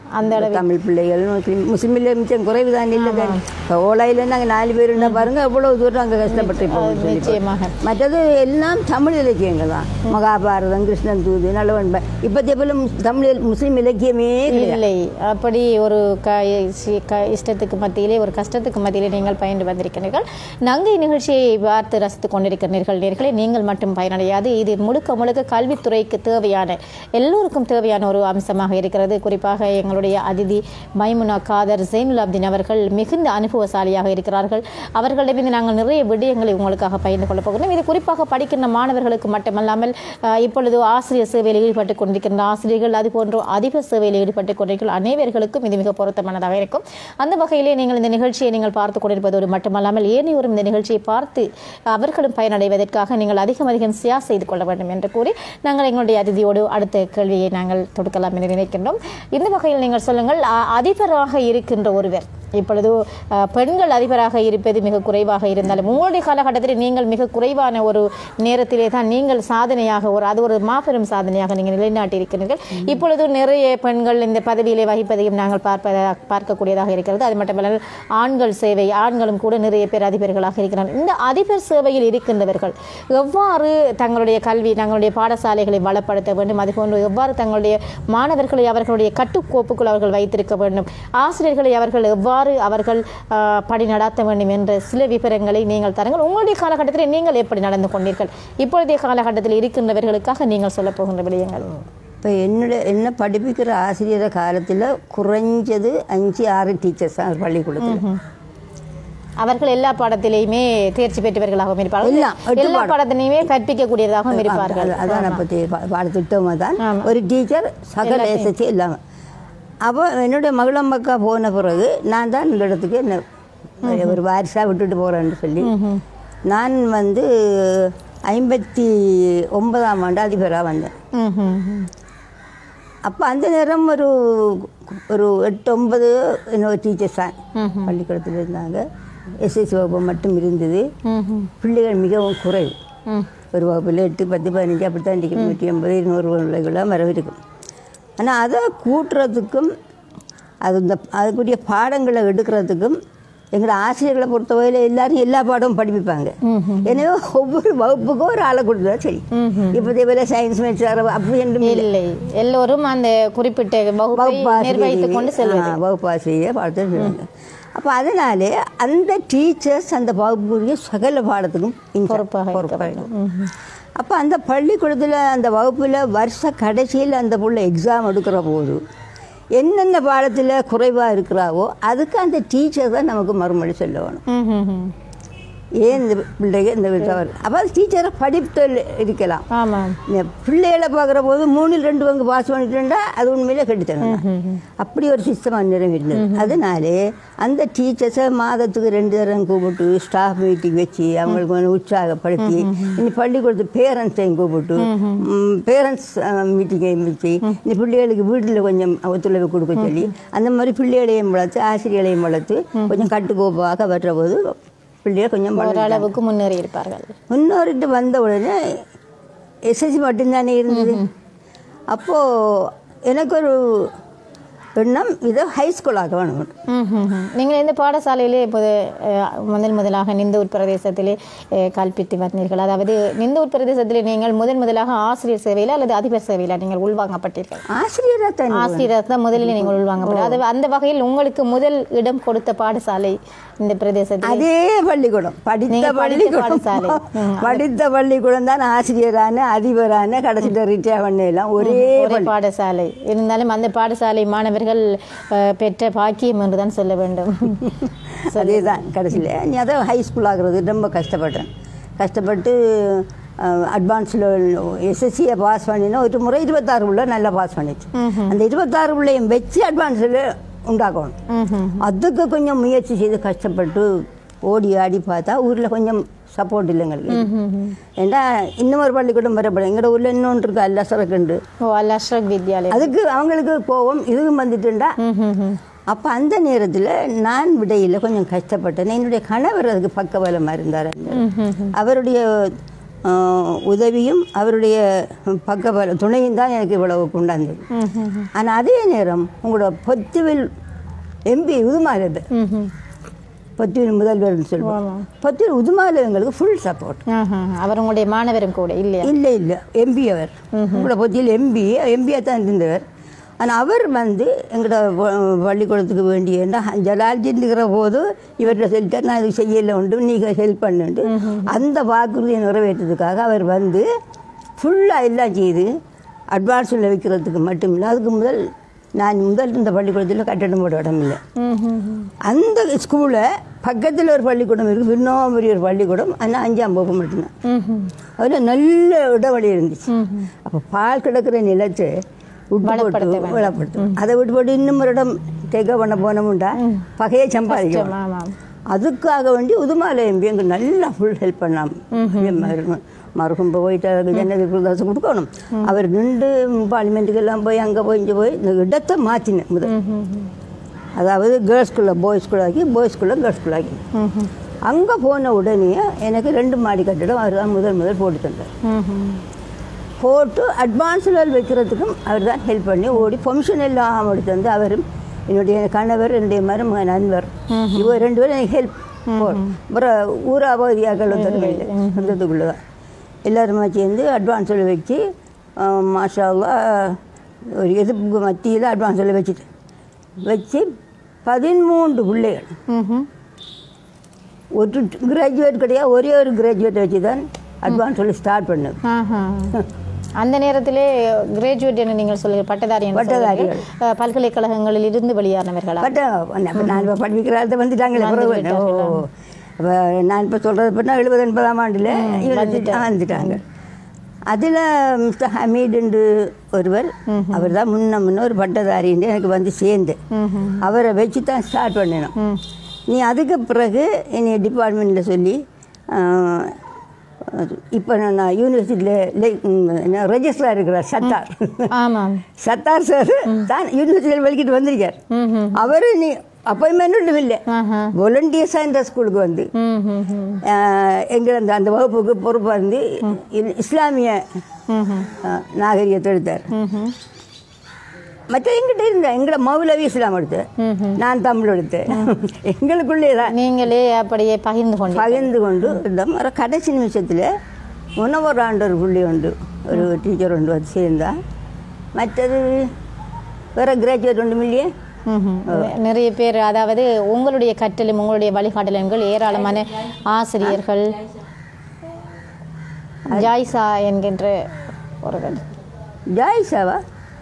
அந்த அளவு தமிழ் பிள்ளைகள் முஸ்லீம் முஸ்லீம் பிள்ளை மிச்சம் குறைவு தான் இல்லை இப்போ ஓலாயில் நாங்கள் நாலு பேர் இருந்தால் பாருங்க எவ்வளோ தூரம் அங்கே கஷ்டப்பட்டு போவோம் சொல்லி நிச்சயமாக மற்றது எல்லாம் தமிழ் இலக்கியங்கள் தான் மகாபாரதம் கிருஷ்ணன் தூது நல்லவன் ப- இப்போதைய போல முஸ்- தமிழ் முஸ்லீம் இலக்கியமே கிடையாது. இல்லை அப்படி ஒரு க சி- க- இஷ்டத்துக்கு மத்தியிலே ஒரு கஷ்டத்துக்கு மத்தியிலே நீங்கள் பயின்று வந்திருக்கிறீர்கள் நங்கை நிகழ்ச்சியை பார்த்து ரசித்துக் கொண்டிருக்கிறீர்கள் நேர்களே நீங்கள் மட்டும் பயனடையாது இது முழுக்க முழுக்க கல்வித்துறைக்கு தேவையான எல்லோருக்கும் தேவையான ஒரு அம்சமாக இருக்கிறது குறிப்பாக எங்களுடைய அதிதி மைமுனா காதர் ஜெயினுல் அப்தீன் அவர்கள் மிகுந்த அனுபவசாலியாக இருக்கிறார்கள் அவர்களிடமிருந்து நாங்கள் நிறைய விடயங்களை உங்களுக்காக பகிர்ந்து கொள்ளப் போகிறோம் இது குறிப்பாக படிக்கின்ற மாணவர்களுக்கு மட்டுமல்லாமல் அஹ், இப்பொழுது ஆசிரியர் சேவையில் ஈடுபட்டு கொண்டிருக்கின்ற ஆசிரியர்கள் அது போன்ற அதிபர் சேவையில் ஈடுபட்டு கொண்டிருக்கிற அனைவர்களுக்கும் இது மிக பொருத்தமானதாக இருக்கும் அந்த வகையிலே நீங்கள் இந்த நிகழ்ச்சியை நீங்கள் பார்த்து கொண்டிருப்பதோடு மட்டுமல்லாமல் ஏனையோரும் இந்த நிகழ்ச்சியை பார்த்து அவர்களும் பயனடைவதற்காக நீங்கள் அதிகம் அதிகம் ஷேர் செய்து கொள்ள வேண்டும் என்று கூறி நாங்கள் எங்களுடைய அதிதியோடு அடுத்த கேள்வியை நாங்கள் தொடுக்கலாம் என்று நினைக்கின்றோம் இந்த வகையில் நீங்கள் சொல்லுங்கள் அ- அதிபராக இருக்கின்ற ஒருவர் இப்பொழுது அஹ், பெண்கள் அதிபராக இருப்பது மிக குறைவாக இருந்தாலும் உங்களுடைய காலகட்டத்தில் நீங்கள் மிக குறைவான ஒரு நேரத்திலே தான் நீங்கள் சாதனையாக ஒரு அது ஒரு மாபெரும் சாதனையாக நீங்கள் நிலைநாட்டியிருக்கிறீர்கள் இப்பொழுது நிறைய பெண்கள் இந்த பதவியிலே வகிப்பதையும் நாங்கள் பார்ப்பத பார்க்கக்கூடியதாக இருக்கிறது அது மட்டுமல்லாமல் ஆண்கள் சேவை ஆண்களும் கூட நிறைய பேர் அதிபர்களாக இருக்கிறார்கள் இந்த அதிபர் சேவையில் இருக்கின்றவர்கள் எவ்வாறு தங்களுடைய கல்வி தங்களுடைய பாடசாலைகளை வளப்படுத்த வேண்டும் அதுபோன்று எவ்வாறு தங்களுடைய மாணவர்களை அவர்களுடைய கட்டுக்கோப்புக்குள் அவர்கள் வைத்திருக்க வேண்டும் ஆசிரியர்களை அவர்கள் எவ்வாறு அவர்கள் ஆஹ், பணி நடாத்த வேண்டும் என்ற சில விவரங்களை நீங்கள் தருங்கள் உங்களுடைய காலகட்டத்தில் நீங்கள் எப்படி நடந்து கொண்டீர்கள் இப்பொழுதைய காலகட்டத்தில் இருக்கின்றவர்களுக்காக நீங்கள் சொல்லப் போகின்ற விடயங்கள் இப்போ என்னோட என்ன படிப்பிக்கிற ஆசிரியர் காலத்தில் குறைஞ்சது அஞ்சு ஆறு டீச்சர்ஸ் தான் பள்ளிக்கூடத்தில் அவர்கள் எல்லா பாடத்திலேயுமே தேர்ச்சி பெற்றவர்களாகவும் இருப்பார்கள் எல்லாம், எட்டு எல்லா பாடத்திலையுமே கற்பிக்கக்கூடியதாகவும் இருப்பார்கள் அது- அதான் நான் பற்றி பாடத்திட்டமாக தான் ஒரு டீச்சர் சகல எஸ்எஸ்சி இல்லாமல் அப்போ என்னுடைய மகளம்பக்கா போன பிறகு நான் தான் இந்த இடத்துக்கு என்ன ஒரு வாரிசாக விட்டுட்டு போகிறேன்னு சொல்லி நான் வந்து ஐம்பத்தி ஒன்பதாம் ஆண்டு அதிபராக வந்தேன் ம், ம், ம். அப்போ அந்த நேரம் ஒரு ஒரு எட்டு ஒன்பது இன்னொரு டீச்சர்ஸ் தான் பள்ளிக்கூடத்தில் இருந்தாங்க எஸ்எஸ்சி வகுப்பு மட்டும் இருந்தது ம், ம். பிள்ளைகள் மிகவும் குறைவு ம். ஒரு வகுப்பில் எட்டு பத்து பதினஞ்சு அப்படி தான் இன்றைக்கி நூற்றி ஐம்பது இருநூறு பிள்ளைகளாக வரவு இருக்கும் ஆனால் அதை கூட்டுறதுக்கும் அது இந்த அதுக்குரிய பாடங்களை எடுக்கிறதுக்கும் எங்களோட ஆசிரியர்களை பொறுத்தவரையில் எல்லாரும் எல்லா பாடமும் படிப்பிப்பாங்க எனவே ஒவ்வொரு வகுப்புக்கும் ஒரு ஆளை கொடுத்தா சரி இப்போதைய வேலை சயின்ஸ் மேட்ச் அப்படி என்று இல்லை எல்லோரும் அந்த குறிப்பிட்ட வகுப்பை நிர்வகித்துக் கொண்டு செல்வது வகுப்பாசிரியர் பாடத்தை சொல்லுவாங்க அப்போ அதனாலே அந்த டீச்சர்ஸ் அந்த வகுப்புடைய சகல பாடத்துக்கும் in- பொறுப்பாக இருக்க பொறுப்பாக அப்போ அந்த பள்ளிக்கூடத்தில் அந்த வகுப்பில் வருஷ கடைசியில் அந்த புள்ள எக்ஸாம் எடுக்கிற போது என்னென்ன பாடத்தில் குறைவாக இருக்கிறாவோ அதுக்கு அந்த டீச்சர் தான் நமக்கு மறுமொழி சொல்ல வேணும் ம், ம், ம். ஏன் இந்த பிள்ளைங்க இந்த விதம் அப்போ அது டீச்சரை படிப்பில் இருக்கலாம் ஆமாம் இந்த பிள்ளைகளை பார்க்குற போது மூணில் ரெண்டு பங்கு பாஸ் பண்ணிட்டுண்டா அது உண்மையிலே கெடுத்தணும் அப்படி ஒரு சிஸ்டம் அந்நேரம் இருந்தது அதனாலே அந்த டீச்சர்ஸை மாதத்துக்கு ரெண்டு தரம் கூப்பிட்டு ஸ்டாஃப் மீட்டிங் வச்சு அவங்களுக்கு வந்து உற்சாகப்படுத்தி இனி பள்ளிக்கூடத்து பேரண்ட்ஸையும் கூப்பிட்டு பேரண்ட்ஸ் மீட்டிங்கையும் வச்சு இந்த பிள்ளைகளுக்கு வீட்டில் கொஞ்சம் ஒத்துழைப்பு கொடுக்க சொல்லி அந்த மாதிரி பிள்ளைகளையும் வளர்த்து ஆசிரியர்களையும் வளர்த்து கொஞ்சம் கட்டுக்கோப்பாக வர்ற போது பிள்ளைகள் கொஞ்சம் வளர்ந்து ஓரளவுக்கு முன்னேறி இருப்பார்கள் முன்னோரிட்டு வந்த உடனே எஸ்எஸ்சி மட்டும்தானே இருந்தது அப்போது எனக்கு ஒரு எண்ணம் இதை ஹை ஸ்கூலாக வேணும் ம், ம், ம். நீங்கள் இந்த பாடசாலையிலே இப்போது அஹ், முதல் முதலாக நிந்தூர் பிரதேசத்திலே அஹ், கல்பித்து வந்தீர்கள் அதாவது நிந்தூர் பிரதேசத்திலே நீங்கள் முதல் முதலாக ஆசிரியர் சேவையில் அல்லது அதிபர் சேவையில் நீங்கள் உள்வாங்கப்பட்டீர்கள் ஆசிரியராக தான் ஆசிரியர் தான் முதலில் நீங்கள் உள்வாங்கப்பட்ட அது அந்த வகையில் உங்களுக்கு முதல் இடம் கொடுத்த பாடசாலை இந்த பிரதேசத்தில் அதே பள்ளிக்கூடம் படித்த நீங்க படித்த பள்ளிக்கூடம் பாடசாலை. ம், படித்த பள்ளிக்கூடம் தான் ஆசிரியரான அதிபரான கடைசியில் ரிட்டையர் பண்ணலாம் ஒரே ஒரே பாடசாலை இருந்தாலும் அந்த பாடசாலை மாணவர்கள் அஹ், பெற்ற பாக்கியம் என்று தான் சொல்ல வேண்டும் அதே தான் கடைசியில் நீ அதான் ஹை ஸ்கூல் ஆகிறது ரொம்ப கஷ்டப்பட்டேன் கஷ்டப்பட்டு அட்வான்ஸில் எஸ்எஸ்சியை பாஸ் பண்ணினா ஒரு முறை இருபத்தாறு உள்ள நல்லா பாஸ் பண்ணிச்சு அந்த இருபத்தாறு உள்ளையும் வச்சு அட்வான்ஸில் உண்டாக்கணும் ம்ஹும். அதுக்கு கொஞ்சம் முயற்சி செய்து கஷ்டப்பட்டு ஓடி ஆடி பார்த்தா ஊரில் கொஞ்சம் சப்போர்ட் இல்லை எங்களுக்கு ஏன்னா இன்னொரு பள்ளிக்கூடம் வரப்படும் எங்களோட ஊரில் இன்னொன்று இருக்கு அல்ல சரக்குண்டு ஓ அல் அஷ்ரக் வித்யாலயம் அதுக்கு அவங்களுக்கு கோவம் இதுக்கும் வந்துட்டுண்டா ம்ஹும். அப்போ அந்த நேரத்தில் நான் விடையில் கொஞ்சம் கஷ்டப்பட்டேன் என்னுடைய கணவர் அதுக்கு பக்கபலமாக இருந்தார் அவருடைய ஆஹ், உதவியும் அவருடைய பக்க துணையும் தான் எனக்கு இவ்வளவு கொண்டாந்தது ஆனால் அதே நேரம் உங்களோட பொத்துவில் எம்பி உதுமாலது ம்ஹும். பொத்துவில் முதல்வர்னு சொல்லுவோம் பொத்துவில் உதுமால எங்களுக்கு ஃபுல் சப்போர்ட் ஆஹா. அவர் உங்களுடைய மாணவரும் கூட இல்லையா இல்லை இல்லை எம்பி அவர் உங்களோட பொத்தியில் எம்பி எம்பியாக தான் இருந்தவர் ஆனால் அவர் வந்து எங்களோட ப- பள்ளிக்கூடத்துக்கு வேண்டிய ஜலால்ஜிங்கிற போது இவர்கிட்ட சொல்லிட்டார் நான் இது செய்யலை உண்டு நீங்கள் ஹெல்ப் பண்ணுண்டு அந்த வாக்குறுதியை நிறைவேற்றதுக்காக அவர் வந்து ஃபுல்லாக எல்லாம் செய்து அட்வான்ஸில் வைக்கிறதுக்கு மட்டும் இல்லை அதுக்கு முதல் நான் முதல் இந்த பள்ளிக்கூடத்தில் கட்டடம் போட இடம் இல்லை ம்ஹும். அந்த ஸ்கூலை பக்கத்தில் ஒரு பள்ளிக்கூடம் இருக்குது இன்னும் பெரிய ஒரு பள்ளிக்கூடம் ஆனால் அஞ்சாம் வகுப்பு மட்டும்தான் ம்ஹும். அதில் நல்ல இடைவெளி இருந்துச்சு அப்போ பால் கிடக்கிற நிலத்தை விட்டு போட்டு வளப்படுத்தும் அதை விட்டு போட்டு இன்னும் ஒரு இடம் டேக்க பண்ண போனோம்டா பகையை சம்பாதிக்கும் ஆமாம் அதுக்காக வேண்டி உதுமால எம்பி எங்களுக்கு நல்லா ஃபுல் ஹெல்ப் பண்ணாம மருகும் போயிட்டு அதுக்கு ஜனதி பிரதேசம் கொடுக்கணும் அவர் நின்று பார்லிமெண்ட்டுக்கு எல்லாம் போய் அங்கே போய் இங்கே போய் இந்த இடத்தை மாற்றினேன் முதல் அதாவது கேர்ள்ஸ் ஸ்கூலில் பாய்ஸ் ஸ்கூல் ஆக்கி பாய்ஸ் ஸ்கூலில் கேர்ள்ஸ் ஸ்கூல் ஆக்கி அங்கே போன உடனே எனக்கு ரெண்டு மாடி கட்டிடம் அவர் தான் முதல் முதல் போட்டு தந்தார் ம்ஹும். போட்டு அட்வான்ஸில் வைக்கிறதுக்கும் அவர் தான் ஹெல்ப் பண்ணி ஓடி ஃபங்க்ஷன் எல்லாம் எடுத்து வந்து அவரும் என்னுடைய கணவர் என்னுடைய மருமகன் அன்வர் இவர் ரெண்டு பேரும் எனக்கு ஹெல்ப் அப்புறம் ஊரா பகுதியாக்கள் ஒருத்தருமே இல்லை சொந்தத்துக்குள்ளே தான் எல்லாருமா சேர்ந்து அட்வான்ஸில் வச்சு ஆஹ், மாஷா அல்லாஹ், ஒரு எதிர்ப்புக்கு மத்தியில் அட்வான்ஸில் வச்சுட்டு வச்சு பதிமூன்று பிள்ளைகள் ம்ஹும். ஒரு கிராஜுவேட் கிடையாது ஒரே ஒரு கிராஜுவேட்டை வச்சு தான் அட்வான்ஸ் சொல்லி ஸ்டார்ட் பண்ணது ஆஹா. அந்த நேரத்திலே கிராஜுவேட் என்று நீங்கள் சொல்லுங்க பட்டதாரி என்று பட்டதாரிகள். சொல்லுங்கள். அஹ், பல்கலைக்கழகங்களில் இருந்து வெளியானவர்களா பட் அப்போ நான் இப்போ படிக்கிறாத வந்துட்டாங்களே பிறகு ஓ அப்போ நான் இப்போ சொல்கிறது பார்த்தா எழுபது எண்பதாம் ஆண்டில் யூனிவர்சிட்டி வந்துட்டாங்க அதில் மிஸ்டர் ஹமீடுண்டு ஒருவர் அவர் தான் முன்ன முன்ன ஒரு பட்டதாரின்னு எனக்கு வந்து சேர்ந்து அவரை வச்சு தான் ஸ்டார்ட் பண்ணினோம் நீ அதுக்கு பிறகு என்னை டிபார்ட்மெண்ட்டில் சொல்லி இப்போ நான் யூனிவர்சிட்டியில் ரெஜிஸ்டராக இருக்கிறார் சத்தார் ஆமாம் சத்தார் சார் தான் யூனிவர்சிட்டியில் வெளிக்கிட்டு வந்திருக்கார் ம்ஹும். அவர் நீ அப்பாயின்மெண்ட்டும் இல்லை ஆஹா. வாலண்டியர்ஸாக இந்த ஸ்கூலுக்கு வந்து ம்ஹும். ம்ஹும். ஆஹ், எங்கள் அந்த அந்த வகுப்புக்கு பொறுப்பாக இருந்து இ- இஸ்லாமிய ம்ஹும். ஆஹ், நாகரிகத்தை எடுத்தார் ம்ஹும். மற்ற எங்கிட்ட இருந்த எங்களை மௌலவி இஸ்லாம் எடுத்தேன் நான் தமிழ் எடுத்தேன் எங்களுக்குள்ளே தான் நீங்களே அப்படியே பகிர்ந்து கொண்டு பகிர்ந்து கொண்டு இருந்தோம் ஒரு கடைசி நிமிஷத்தில் உணவர் ஆண்டர் புள்ளி உண்டு ஒரு டீச்சர் ஒன்று வந்து சேர்ந்தா மற்றது வேறு கிராஜுவேட் ஒன்று இல்லையே நிறைய பேர் அதாவது உங்களுடைய கற்றலும் உங்களுடைய வழிகாட்டலும் ஏராளமான ஆசிரியர்கள் ஜாய்சா என்கின்ற ஒருவர் ஜாயிஷாவா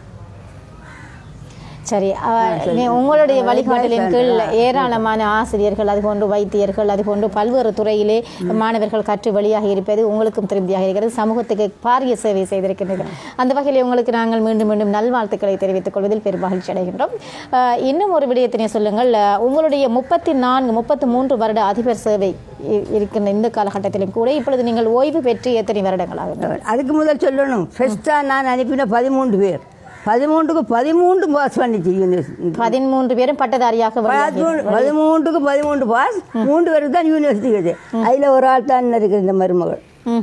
சரி அவ- நீ- உங்களுடைய வழிகாட்டலின் கீழ் ஏராளமான ஆசிரியர்கள் அதுபோன்று வைத்தியர்கள் அதுபோன்று பல்வேறு துறையிலே மாணவர்கள் கற்று வெளியாக இருப்பது உங்களுக்கும் திருப்தியாக இருக்கிறது சமூகத்துக்கு பாரிய சேவை செய்திருக்கின்றனர் அந்த வகையில் உங்களுக்கு நாங்கள் மீண்டும் மீண்டும் நல்வாழ்த்துக்களை தெரிவித்துக் கொள்வதில் பெரும் மகிழ்ச்சி அடைகின்றோம் அஹ், இன்னும் ஒரு விடயத்தினை சொல்லுங்கள் அஹ், உங்களுடைய முப்பத்தி நான்கு முப்பத்தி மூன்று வருட அதிபர் சேவை இ- இருக்கின்ற இந்த காலகட்டத்திலும் கூட இப்பொழுது நீங்கள் ஓய்வு பெற்று எத்தனை வருடங்களாக அதுக்கு முதல் சொல்லணும் ஃபஸ்ட்டாக நான் அனுப்பின பதிமூன்று பேர் பதிமூன்றுக்கு பதிமூன்று பாஸ் பண்ணிச்சு யூனிவர்சிட்டி பதிமூன்று பேரும் பட்டதாரியாக வெளியாகி- பதிமூணு பதிமூன்றுக்கு பதிமூன்று பாஸ் மூன்று பேருக்கு தான் யூனிவர்சிட்டி இருக்குது அதில் ஒரு ஆள் தான் இருக்குது இந்த மருமகள்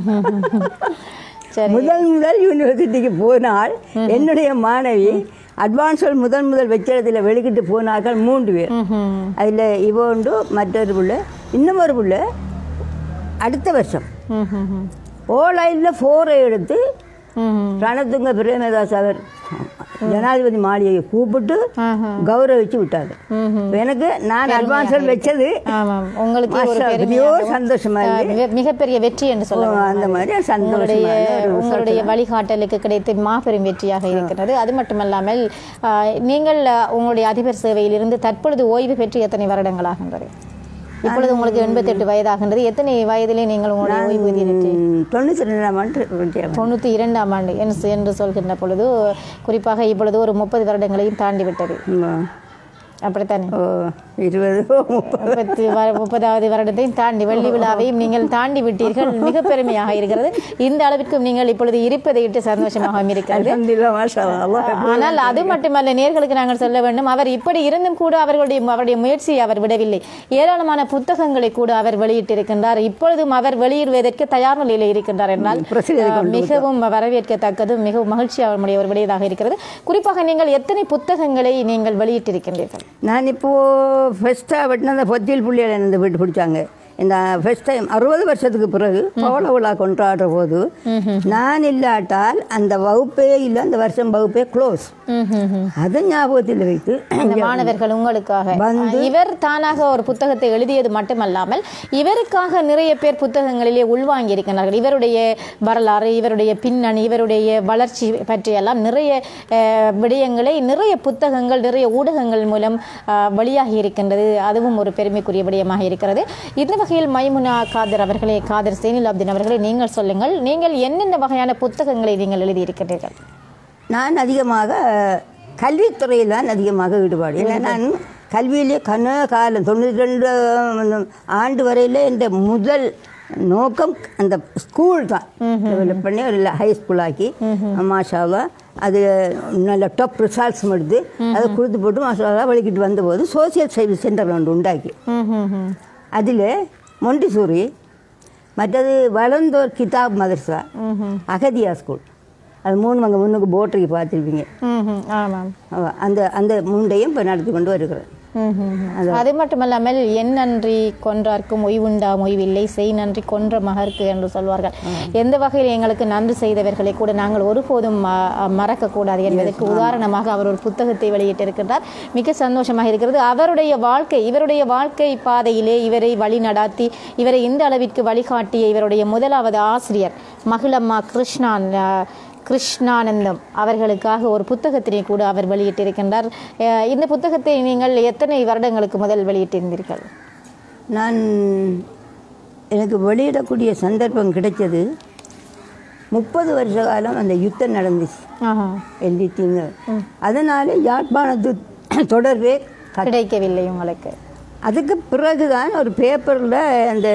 சரி முதல் முதல் யூனிவர்சிட்டிக்கு போனால் என்னுடைய மாணவி அட்வான்ஸில் முதல் முதல் வச்சடத்தில் வெளிக்கிட்டு போனார்கள் மூன்று பேர் அதில் இவ உண்டு மற்றொரு புள்ள இன்னும் ஒரு புள்ள அடுத்த வருஷம் ம் ம் ம் ஓ லைனில் ஃபோரை எடுத்து ம் ரணத்துங்க பிரேமதாஸ் அவர் ஜனாதிபதி மாளிகையை கூப்பிட்டு ஆஹா. கௌரவிச்சு விட்டாங்க எனக்கு நான் அட்வான்ஸில் வச்சது ஆமாம் உங்களுக்கு ஒரு மாஷா, பெருமையான, எத்தனையோ சந்தோஷமா அஹ், இருக்கு. மிக- மிகப்பெரிய வெற்றி என்று சொல்லலாம் அந்த மாதிரி உங்களுடைய சந்தோஷமான ஒரு உங்களுடைய வழிகாட்டலுக்கு கிடைத்த மாபெரும் வெற்றியாக இருக்கிறது அது மட்டுமல்லாமல் அஹ், நீங்கள் அஹ், உங்களுடைய அதிபர் சேவையிலிருந்து தற்பொழுது ஓய்வு பெற்று எத்தனை வருடங்களாகின்றது இப்பொழுது உங்களுக்கு எண்பத்தெட்டு வயதாகின்றது எத்தனை வயதிலே நீங்கள் உங்களுடைய ஓய்வூதிய வெற்றி ம், தொண்ணூற்றி ரெண்டாம் ஆண்டு வெற்றியாகும். தொண்ணூற்றி இரண்டாம் ஆண்டு என்று என்று சொல்கின்ற பொழுது குறிப்பாக இப்பொழுது ஒரு முப்பது வருடங்களையும் தாண்டி விட்டது ஆமா. அப்படித்தானே ஓ இருபது முப்பது முப்பத்தி வ- முப்பதாவது வருடத்தையும் தாண்டி வெள்ளி விழாவையும் நீங்கள் தாண்டி விட்டீர்கள் மிக பெருமையாக இருக்கிறது இந்த அளவிற்கும் நீங்கள் இப்பொழுது இருப்பதை இட்டு சந்தோஷமாக இருக்கிறது அல்ஹம்துலில்லாஹ் மாஷா அல்லாஹ் ஆனால் அது மட்டுமல்ல நேர்களுக்கு நாங்கள் சொல்ல வேண்டும் அவர் இப்படி இருந்தும் கூட அவர்களுடைய அவருடைய முயற்சியை அவர் விடவில்லை ஏராளமான புத்தகங்களை கூட அவர் வெளியிட்டிருக்கின்றார் இப்பொழுதும் அவர் வெளியிடுவதற்கு தயார் நிலையில் இருக்கின்றார் என்றால் பிரசித்தி அஹ், மிகவும் வரவேற்கத்தக்கதும் மிகவும் மகிழ்ச்சி அவருடைய ஒரு விடையதாக இருக்கிறது குறிப்பாக நீங்கள் எத்தனை புத்தகங்களை நீங்கள் வெளியிட்டிருக்கின்றீர்கள் நான் இப்போ ஃபஸ்ட்டாக வெட்டின அந்த பொத்தியல் புள்ளியில் இந்த வீட்டு பிடிச்சாங்க இந்த ஃபர்ஸ்ட் டைம் அறுபது வருஷத்துக்கு பிறகு பவள விழா கொண்டாடுற போது நான் இல்லாட்டால் அந்த வகுப்பே இல்லை அந்த வருஷம் வகுப்பே க்ளோஸ் அதை ஞாபகத்தில் வைத்து இந்த மாணவர்கள் உங்களுக்காக வந்து- இவர் தானாக ஒரு புத்தகத்தை எழுதியது மட்டுமல்லாமல் இவருக்காக நிறைய பேர் புத்தகங்களிலே உள்வாங்கி இருக்கின்றார்கள் இவருடைய வரலாறு இவருடைய பின்னணி இவருடைய வளர்ச்சி பற்றியெல்லாம் நிறைய அஹ், விடயங்களை நிறைய புத்தகங்கள் நிறைய ஊடகங்கள் மூலம் அஹ், வெளியாகி இருக்கின்றது அதுவும் ஒரு பெருமைக்குரிய விடயமாக இருக்கிறது இந்த வகையில் மைமுனா காதர் அவர்களே காதர் சைனில் அப்தின் அவர்களே நீங்கள் சொல்லுங்கள் நீங்கள் என்னென்ன வகையான புத்தகங்களை நீங்கள் எழுதியிருக்கிறீர்கள் நான் அதிகமாக கல்வித்துறையில் தான் அதிகமாக ஈடுபாடு ஏன்னா நான் கல்வியிலே கன காலம் தொண்ணூற்றி ரெண்டு ஆண்டு வரையில் என்ற முதல் நோக்கம் அந்த ஸ்கூல் தான் டெவலப் பண்ணி ஒரு ஹை ஸ்கூல் ஆக்கி மாஷாவா அது நல்ல டாப் ரிசல்ட்ஸ் எடுத்து அதை கொடுத்து போட்டு மாஷாவா வலிக்கிட்டு வந்தபோது சோசியல் சர்வீஸ் சென்டர் ஒன்று உண்டாக்கி ம் ம் ம் அதில் மொண்டிசூரி மற்றது வளர்ந்தோர் கிதாப் மதர்சா அகதியா ஸ்கூல் அது மூணு அங்கே முன்னுக்கு போட்டரிக்கு பார்த்துருப்பீங்க ம் ம் ஆமாம் அந்த அந்த மூண்டையும் இப்போ நடத்தி கொண்டு வருகிறேன் ம்ஹும். அது மட்டுமல்லாமல் என் நன்றி கொன்றார்க்கும் ஒய்வுண்டா ஒய்வில்லை செய் நன்றி கொன்ற மகருக்கு என்று சொல்வார்கள் எந்த வகையில் எங்களுக்கு நன்றி செய்தவர்களை கூட நாங்கள் ஒருபோதும் ம- மறக்கக்கூடாது என்பதற்கு உதாரணமாக அவர் ஒரு புத்தகத்தை வெளியிட்டிருக்கின்றார் மிக சந்தோஷமாக இருக்கிறது அவருடைய வாழ்க்கை இவருடைய வாழ்க்கை பாதையிலே இவரை வழி நடாத்தி இவரை இந்த அளவிற்கு வழிகாட்டிய இவருடைய முதலாவது ஆசிரியர் மகிழம்மா கிருஷ்ணான் அஹ், கிருஷ்ணானந்தம் அவர்களுக்காக ஒரு புத்தகத்தினை கூட அவர் வெளியிட்டிருக்கின்றார் அஹ் இந்த புத்தகத்தை நீங்கள் எத்தனை வருடங்களுக்கு முதல் வெளியிட்டிருந்தீர்கள் நான் எனக்கு வெளியிடக்கூடிய சந்தர்ப்பம் கிடைச்சது முப்பது வருஷ காலம் அந்த யுத்தம் நடந்துச்சு ஆஹா. எழுதிட்டீங்க அதனால யாழ்ப்பாணத்து தொடர்பே க- கிடைக்கவில்லை உங்களுக்கு அதுக்கு பிறகுதான் ஒரு பேப்பரில் அந்த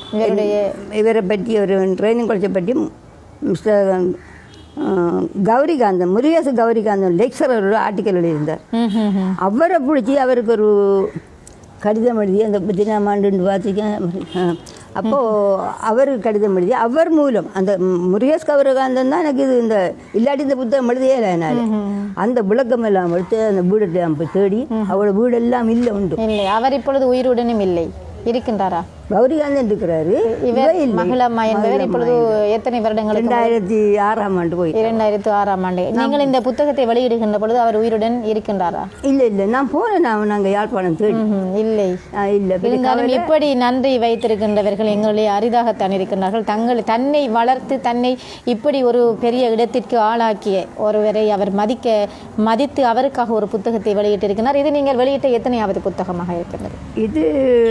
இவரை பற்றி ஒரு ட்ரைனிங் காலேஜை பற்றி மிஸ்டர் அஹ், கௌரிகாந்தன் முருகேசு கௌரிகாந்தன் லெக்சரர் ஒரு ஆர்டிக்கல் எழுதியிருந்தார் ம், ம், ம். அவரை பிடிச்சி அவருக்கு ஒரு கடிதம் எழுதி அந்த பதினாம் ஆண்டு பார்த்துக்கேன் அப்போது அவர் கடிதம் எழுதி அவர் மூலம் அந்த ம், முருகேஷ் கௌரகாந்தன் தான் எனக்கு இது இந்த இல்லாட்டி இந்த புத்தகம் எழுதியே இல்லை என்னால் அந்த விளக்கம் எல்லாம் எடுத்து அந்த வீடு போய் தேடி அவளோட வீடு எல்லாம் இல்லை உண்டு இல்லை அவர் இப்பொழுது உயிருடனும் இல்லை இருக்கின்றாரா கௌரிகாந்தன் இருக்கிறாரு இவர் இவ இல்லை. மகளம்மா என்பவர் இப்பொழுது எத்தனை வருடங்களுக்கு ரெண்டாயிரத்தி ஆறாம் ஆண்டு போய் இரண்டாயிரத்து ஆறாம் ஆண்டு நீங்கள் இந்த புத்தகத்தை வெளியிடுகின்ற பொழுது அவர் உயிருடன் இருக்கின்றாரா இல்லை இல்லை நான் போனேன் நான் நாங்கள் யாழ்ப்பாணம் தேடி ம்ஹும். இல்லை ஆ, இல்லை பெரிய இருந்தாலும் இப்படி நன்றி வைத்திருக்கின்றவர்கள் எங்களுடைய அரிதாகத்தான் இருக்கின்றார்கள் தங்கள் தன்னை வளர்த்து தன்னை இப்படி ஒரு பெரிய இடத்திற்கு ஆளாக்கிய ஒருவரை அவர் மதிக்க மதித்து அவருக்காக ஒரு புத்தகத்தை வெளியிட்டிருக்கிறார் இது நீங்கள் வெளியிட்ட எத்தனையாவது புத்தகமாக இருக்கின்றது இது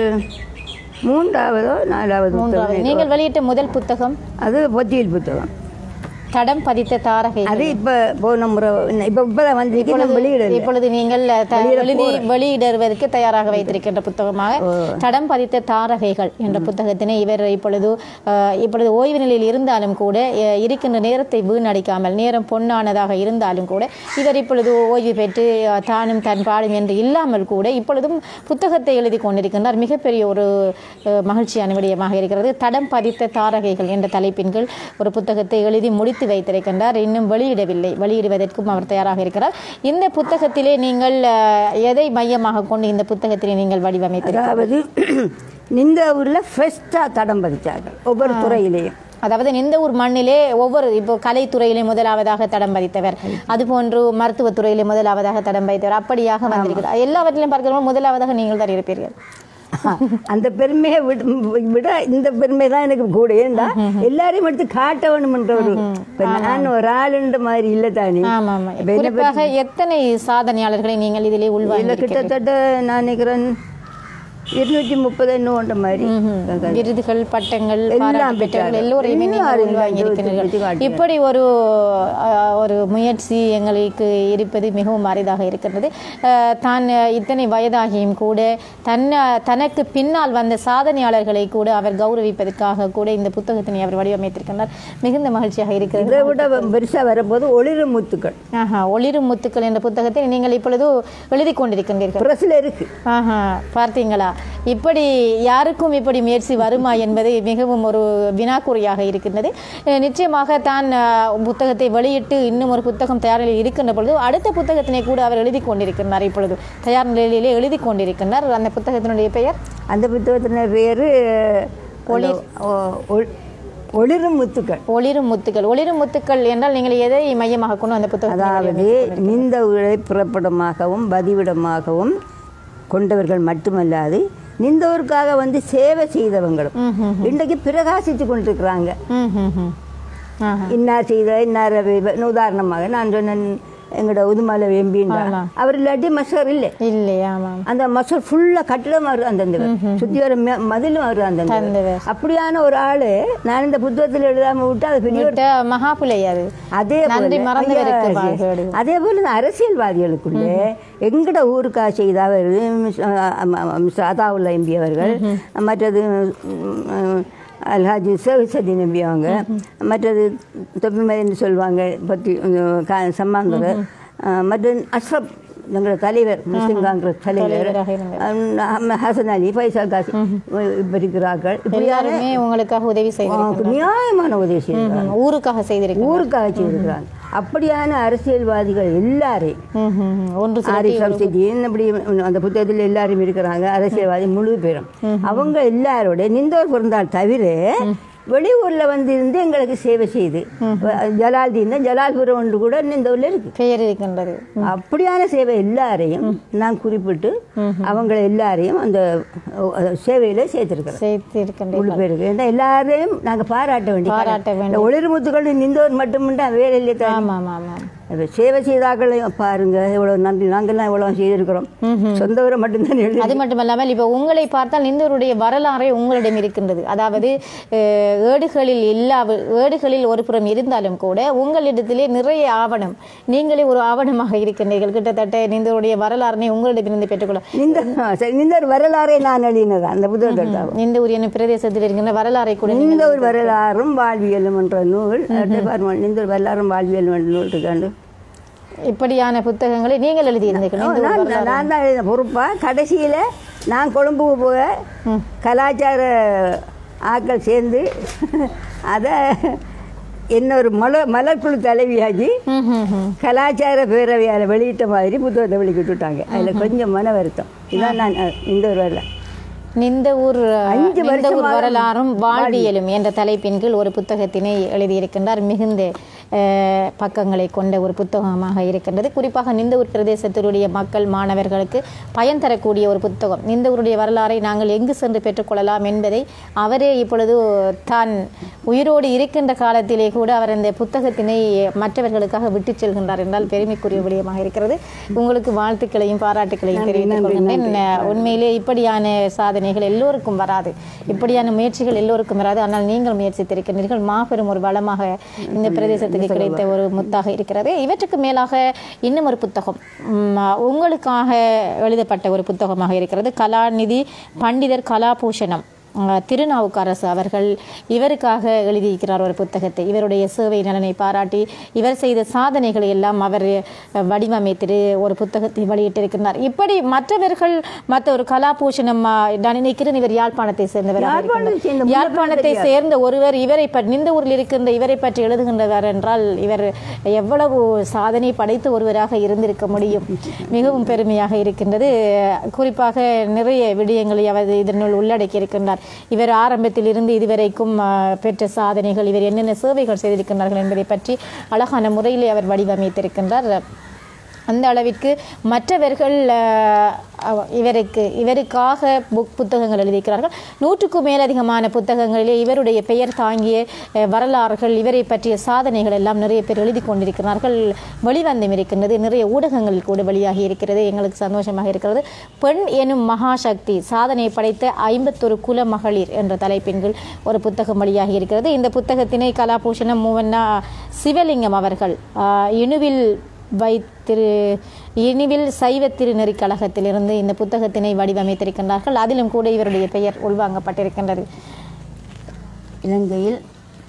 மூன்றாவதோ நாலாவது மூன்றாவது புத்தகம். நீங்கள் வெளியிட்ட முதல் புத்தகம் அது பொத்தியில் புத்தகம் தடம் பதித்த தாரகை அது இப்போ போன முறை இப்போ இப்போ தான் வந்திருக்கு நான் வெளியிடல இப்பொழுது நீங்கள் த- எழுதி வெளியிடுவதற்கு தயாராக வைத்திருக்கின்ற புத்தகமாக தடம் பதித்த தாரகைகள் என்ற புத்தகத்தினை இவர் இப்பொழுது அஹ், இப்பொழுது ஓய்வு நிலையில் இருந்தாலும் கூட அஹ், இருக்கின்ற நேரத்தை வீணடிக்காமல் நேரம் பொன்னானதாக இருந்தாலும் கூட இவர் இப்பொழுது ஓய்வு பெற்று அஹ், தானும் தன் பாடும் என்று இல்லாமல் கூட இப்பொழுதும் புத்தகத்தை எழுதி கொண்டிருக்கின்றார் மிகப்பெரிய ஒரு அஹ், மகிழ்ச்சியான விடயமாக இருக்கிறது தடம் பதித்த தாரகைகள் என்ற தலைப்பின் கீழ் ஒரு புத்தகத்தை எழுதி முடித்து வைத்திருக்கின்றார் இன்னும் வெளியிடவில்லை வெளியிடுவதற்கும் அவர் தயாராக இருக்கிறார் இந்த புத்தகத்திலே நீங்கள் அஹ், எதை மையமாக கொண்டு இந்த புத்தகத்திலே நீங்கள் வடிவமைத்தீர்கள் அதாவது இந்த ஊரில் ஃபஸ்ட்டாக தடம் பதிச்சாங்க ஒவ்வொரு துறையிலையும் அதாவது இந்த ஊர் மண்ணிலே ஒவ்வொரு இப்போ கலைத்துறையிலே முதலாவதாக தடம் பதித்தவர் அதுபோன்று மருத்துவத்துறையிலே முதலாவதாக தடம் பதித்தவர் அப்படியாக வந்திருக்கிறார் எல்லாவற்றிலும் பார்க்கிறோம் முதலாவதாக நீங்கள் தான் இருப்பீர்கள் அந்த பெருமையை விட விட இந்த பெருமை தான் எனக்கு கூட ஏண்டா எல்லாரையும் எடுத்து காட்ட வேணும்ன்ற ஒரு இப்ப நான் ஒரு ஆளுன்ற மாதிரி இல்லை தானே ஆமா ஆமா குறிப்பாக எத்தனை சாதனையாளர்களை நீங்கள் இதிலே இல்லை உள்வாங்கி கிட்டத்தட்ட நான் நினைக்கிறேன் இருநூற்றி முப்பது இன்னும் மாதிரி விருதுகள் பட்டங்கள் எல்லாம் பாராட்டு பெற்றவர்கள் பெற்றார்கள். எல்லோரையுமே நீங்கள் எல்லாரும் உள்வாங்கி இந்த பெற்று இருக்கிறீர்கள் காட்டினார்கள். இப்படி ஒரு அஹ், ஒரு முயற்சி எங்களுக்கு இருப்பது மிகவும் அரிதாக இருக்கின்றது அஹ், தான் இத்தனை வயதாகியும் கூட தன்ன தனக்கு பின்னால் வந்த சாதனையாளர்களை கூட அவர் கௌரவிப்பதற்காக கூட இந்த புத்தகத்தினை அவர் வடிவமைத்திருக்கின்றார் மிகுந்த மகிழ்ச்சியாக இருக்கிறது இதை விட பெருசாக வரும்போது ஒளிரும் முத்துக்கள் ஆஹா ஒளிரும் முத்துக்கள் என்ற புத்தகத்தை நீங்கள் இப்பொழுது எழுதி கொண்டிருக்கின்றீர்கள் பிரஸில் இருக்கு ஆஹா பார்த்தீங்களா இப்படி யாருக்கும் இப்படி முயற்சி வருமா என்பது மிகவும் ஒரு வினாக்குறியாக இருக்கின்றது அஹ் நிச்சயமாக தான் அஹ், புத்தகத்தை வெளியிட்டு இன்னும் ஒரு புத்தகம் தயார் நிலையில் இருக்கின்ற பொழுது அடுத்த புத்தகத்தினை கூட அவர் எழுதி கொண்டிருக்கின்றார் இப்பொழுது தயார் நிலையிலே எழுதி கொண்டிருக்கின்றார் அந்த புத்தகத்தினுடைய பெயர் அந்த புத்தகத்தின பேர் ஒளிரும் முத்துக்கள் ஒளிரும் முத்துக்கள் ஒளிரும் முத்துக்கள் என்றால் நீங்கள் எதை மையமாக கொண்டு அந்த புத்தகத்தை அதாவது நிந்த உரை புறப்படமாகவும் பதிவிடமாகவும் கொண்டவர்கள் மட்டுமல்லாது நிந்தவருக்காக வந்து சேவை செய்தவங்களும் இன்றைக்கு பிரகாசித்து கொண்டிருக்கிறாங்க ம் ம் ம் ஆஹா இன்னார் செய்த இன்னார் வி- உதாரணமாக நான் சொன்னேன் எங்களோட உதுமலை எம்பின்றா அவர் இல்லாட்டி மசர் இல்லை இல்லையா ஆமாம் அந்த மசர் ஃபுல்லாக கட்டிடம் வரும் அந்த சுற்றி வர ம- மதிலும் வரும் அந்த அந்த அப்படியான ஒரு ஆளு நான் இந்த புத்தகத்தில் எழுதாம விட்டு அது பெரிய ஒரு விட்ட மகாபிள்ளை அது அதே நன்றி போல மறந்தவருக்கு ஐயா, வாழ்க அதே போல இந்த அரசியல்வாதிகளுக்குள்ளே எங்கட ஊருக்காக செய்தவர் மிஸ்டர் அதாவுல்லா எம்பி அவர்கள் மற்றது ம், அல்ஹாஜி சேவிசதி நம்பி அவங்க மற்றது தொப்பிமதி என்று சொல்லுவாங்க பற்றி சம்மாந்தர் மற்ற அஷ்ரப் எங்களோட தலைவர் முஸ்லிம் காங்கிரஸ் தலைவர் தலைவராக இருந்தார். அம், ஹசன் அலி ஃபைசல் காசி இப்ப இருக்கிறார்கள் இப்படியான எல்லாருமே உங்களுக்காக உதவி செய்து நியாயமான உதவி செய்கிறார்கள் ஊருக்காக செய்திருக்கேன் ஊருக்காக செய்திருக்கிறாங்க அப்படியான அரசியல்வாதிகள் எல்லாரையும் ஒன்று சில ஆரிஃப் சம்சிதீன் அப்படி அந்த புத்தகத்தில் எல்லாரும் இருக்கிறாங்க அரசியல்வாதி முழு பேரும் அவங்க எல்லாரோட நிந்தோர் பிறந்தால் தவிர வெளியூர்ல வந்து இருந்து எங்களுக்கு சேவை செய்து ஜலால்தீன் தான் ஜலால்புரம் ஒன்று கூட நிந்தூர்ல இருக்கு பெயர் இருக்கின்றது அப்படியான சேவை எல்லாரையும் நான் குறிப்பிட்டு அவங்கள எல்லாரையும் அந்த அஹ், சேவையில சேர்த்திருக்கிறேன் செய்து இருக்கின்ற முழு பேருக்கு ஏன்னா எல்லாரையும் நாங்க பாராட்ட வேண்டிய பாராட்ட வேண்டும் இந்த ஒளிர்முத்துக்கள் நின்றவர் மட்டும்தான் வேலை இல்லையே தவிர ஆமா ஆமா ஆமா அது சேவை செய்தாக்களையும் பாருங்க எவ்வளவு நன்றி நாங்கள்லாம் எவ்வளவு செய்திருக்கிறோம் சொந்த ஊரை மட்டும்தான் எழுதி அது மட்டுமல்லாமல் இப்போ உங்களை பார்த்தால் இந்தவருடைய வரலாறே உங்களிடம் இருக்கின்றது அதாவது அஹ், ஏடுகளில் எல்லா ஏடுகளில் ஒரு புறம் இருந்தாலும் கூட உங்களிடத்திலே நிறைய ஆவணம் நீங்களே ஒரு ஆவணமாக இருக்கின்றீர்கள் கிட்டத்தட்ட இந்தவருடைய வரலாறினை உங்களிடமிருந்து பெற்றுக்கொள்ள இந்த ஆ, சரி, இந்த ஒரு வரலாறை நான் எழுதினது அந்த புத்தகத்தை இந்த உரிய பிரதேசத்தில் இருக்கின்ற வரலாறை கூட இந்த ஒரு வரலாறும் வாழ்வியலும் என்ற நூல் அடுத்து பாருங்க, இந்த ஒரு வரலாறும் வாழ்வியலும் என்ற நூல் இருக்காண்டு இப்படியான புத்தகங்களை நீங்கள் எழுதியிருந்தீர்கள் இந்த ஒரு நான் நான் தான் எழுதின பொறுப்பா கடைசியில நான் கொழும்புக்கு போக கலாச்சார ஆட்கள் சேர்ந்து அதை என்ன ஒரு மலர் மலர்குழு தலைவியாகி ம், ம், ம். கலாச்சார பேரவையால் வெளியிட்ட மாதிரி புத்தகத்தை வெளியிட்டு விட்டாங்க அதில் கொஞ்சம் மன வருத்தம் இதான் நான் அஹ், இந்த ஒரு வரல நிந்த ஊர் அஞ்சு நிந்த ஊர் வருஷமாக வரலாறும் வாழ்வியலும் என்ற தலைப்பின் கீழ் ஒரு புத்தகத்தினை எழுதியிருக்கின்றார் மிகுந்த அஹ், பக்கங்களை கொண்ட ஒரு புத்தகமாக இருக்கின்றது குறிப்பாக நிந்தவூர் பிரதேசத்தினுடைய மக்கள் மாணவர்களுக்கு பயன் தரக்கூடிய ஒரு புத்தகம் நிந்தவூருடைய வரலாறை நாங்கள் எங்கு சென்று பெற்றுக்கொள்ளலாம் என்பதை அவரே இப்பொழுது தான் உயிரோடு இருக்கின்ற காலத்திலே கூட அவர் இந்த புத்தகத்தினை மற்றவர்களுக்காக விட்டுச் செல்கின்றார் என்றால் பெருமைக்குரிய விடயமாக இருக்கிறது உங்களுக்கு வாழ்த்துக்களையும் பாராட்டுகளையும் தெரிவித்துக் கொள்கின்றேன் உண்மையிலே இப்படியான சாதனைகள் எல்லோருக்கும் வராது இப்படியான முயற்சிகள் எல்லோருக்கும் வராது ஆனால் நீங்கள் முயற்சித்திருக்கின்றீர்கள் மாபெரும் ஒரு வளமாக இந்த பிரதேசத்துக்கு கிடைத்த ஒரு முத்தாக இருக்கிறது இவற்றுக்கு மேலாக இன்னும் ஒரு புத்தகம் உம், உங்களுக்காக எழுதப்பட்ட ஒரு புத்தகமாக இருக்கிறது கலாநிதி பண்டிதர் கலாபூஷணம் அஹ், திருநாவுக்கரசு அவர்கள் இவருக்காக எழுதியிருக்கிறார் ஒரு புத்தகத்தை இவருடைய சேவை நலனை பாராட்டி இவர் செய்த சாதனைகளை எல்லாம் அவர் அஹ், வடிவமைத்து ஒரு புத்தகத்தை வெளியிட்டிருக்கிறார் இப்படி மற்றவர்கள் மற்ற ஒரு கலாபூஷணம் அஹ், நான் நினைக்கிறேன் இவர் யாழ்ப்பாணத்தை சேர்ந்தவர் யாழ்ப்பாணத்தை சேர்ந்த யாழ்ப்பாணத்தை சேர்ந்த ஒருவர் இவரை பற்றி இந்த ஊரில் இருக்கின்ற இவரை பற்றி எழுதுகின்றவர் என்றால் இவர் எவ்வளவு சாதனை படைத்த ஒருவராக இருந்திருக்க முடியும் மிகவும் பெருமையாக இருக்கின்றது குறிப்பாக நிறைய விடயங்களை அவர் இதனுள் உள்ளடக்கி இருக்கின்றார் இவர் ஆரம்பத்தில் இருந்து இதுவரைக்கும் ஆஹ், பெற்ற சாதனைகள் இவர் என்னென்ன சேவைகள் செய்திருக்கின்றார்கள் என்பதை பற்றி அழகான முறையிலே அவர் வடிவமைத்திருக்கின்றார் அந்த அளவிற்கு மற்றவர்கள் அஹ், அவ- இவருக்கு இவருக்காக புக் புத்தகங்கள் எழுதியிருக்கிறார்கள் நூற்றுக்கும் மேலதிகமான புத்தகங்களிலே இவருடைய பெயர் தாங்கிய அஹ், வரலாறுகள் இவரை பற்றிய சாதனைகள் எல்லாம் நிறைய பேர் எழுதி கொண்டிருக்கிறார்கள் வெளிவந்தும் இருக்கின்றது நிறைய ஊடகங்களில் கூட வெளியாகி இருக்கிறது எங்களுக்கு சந்தோஷமாக இருக்கிறது பெண் எனும் மகாசக்தி சாதனை படைத்த ஐம்பத்தொரு குல மகளிர் என்ற தலைப்பின் கீழ் ஒரு புத்தகம் வெளியாகி இருக்கிறது இந்த புத்தகத்தினை கலாபூஷணம் மூவண்ணா சிவலிங்கம் அவர்கள் ஆஹ், இணுவில் வைத்திரு இனிவில் சைவ திருநெறி கழகத்திலிருந்து இந்த புத்தகத்தினை வடிவமைத்திருக்கின்றார்கள் அதிலும் கூட இவருடைய பெயர் உள்வாங்கப்பட்டிருக்கின்றது இலங்கையில்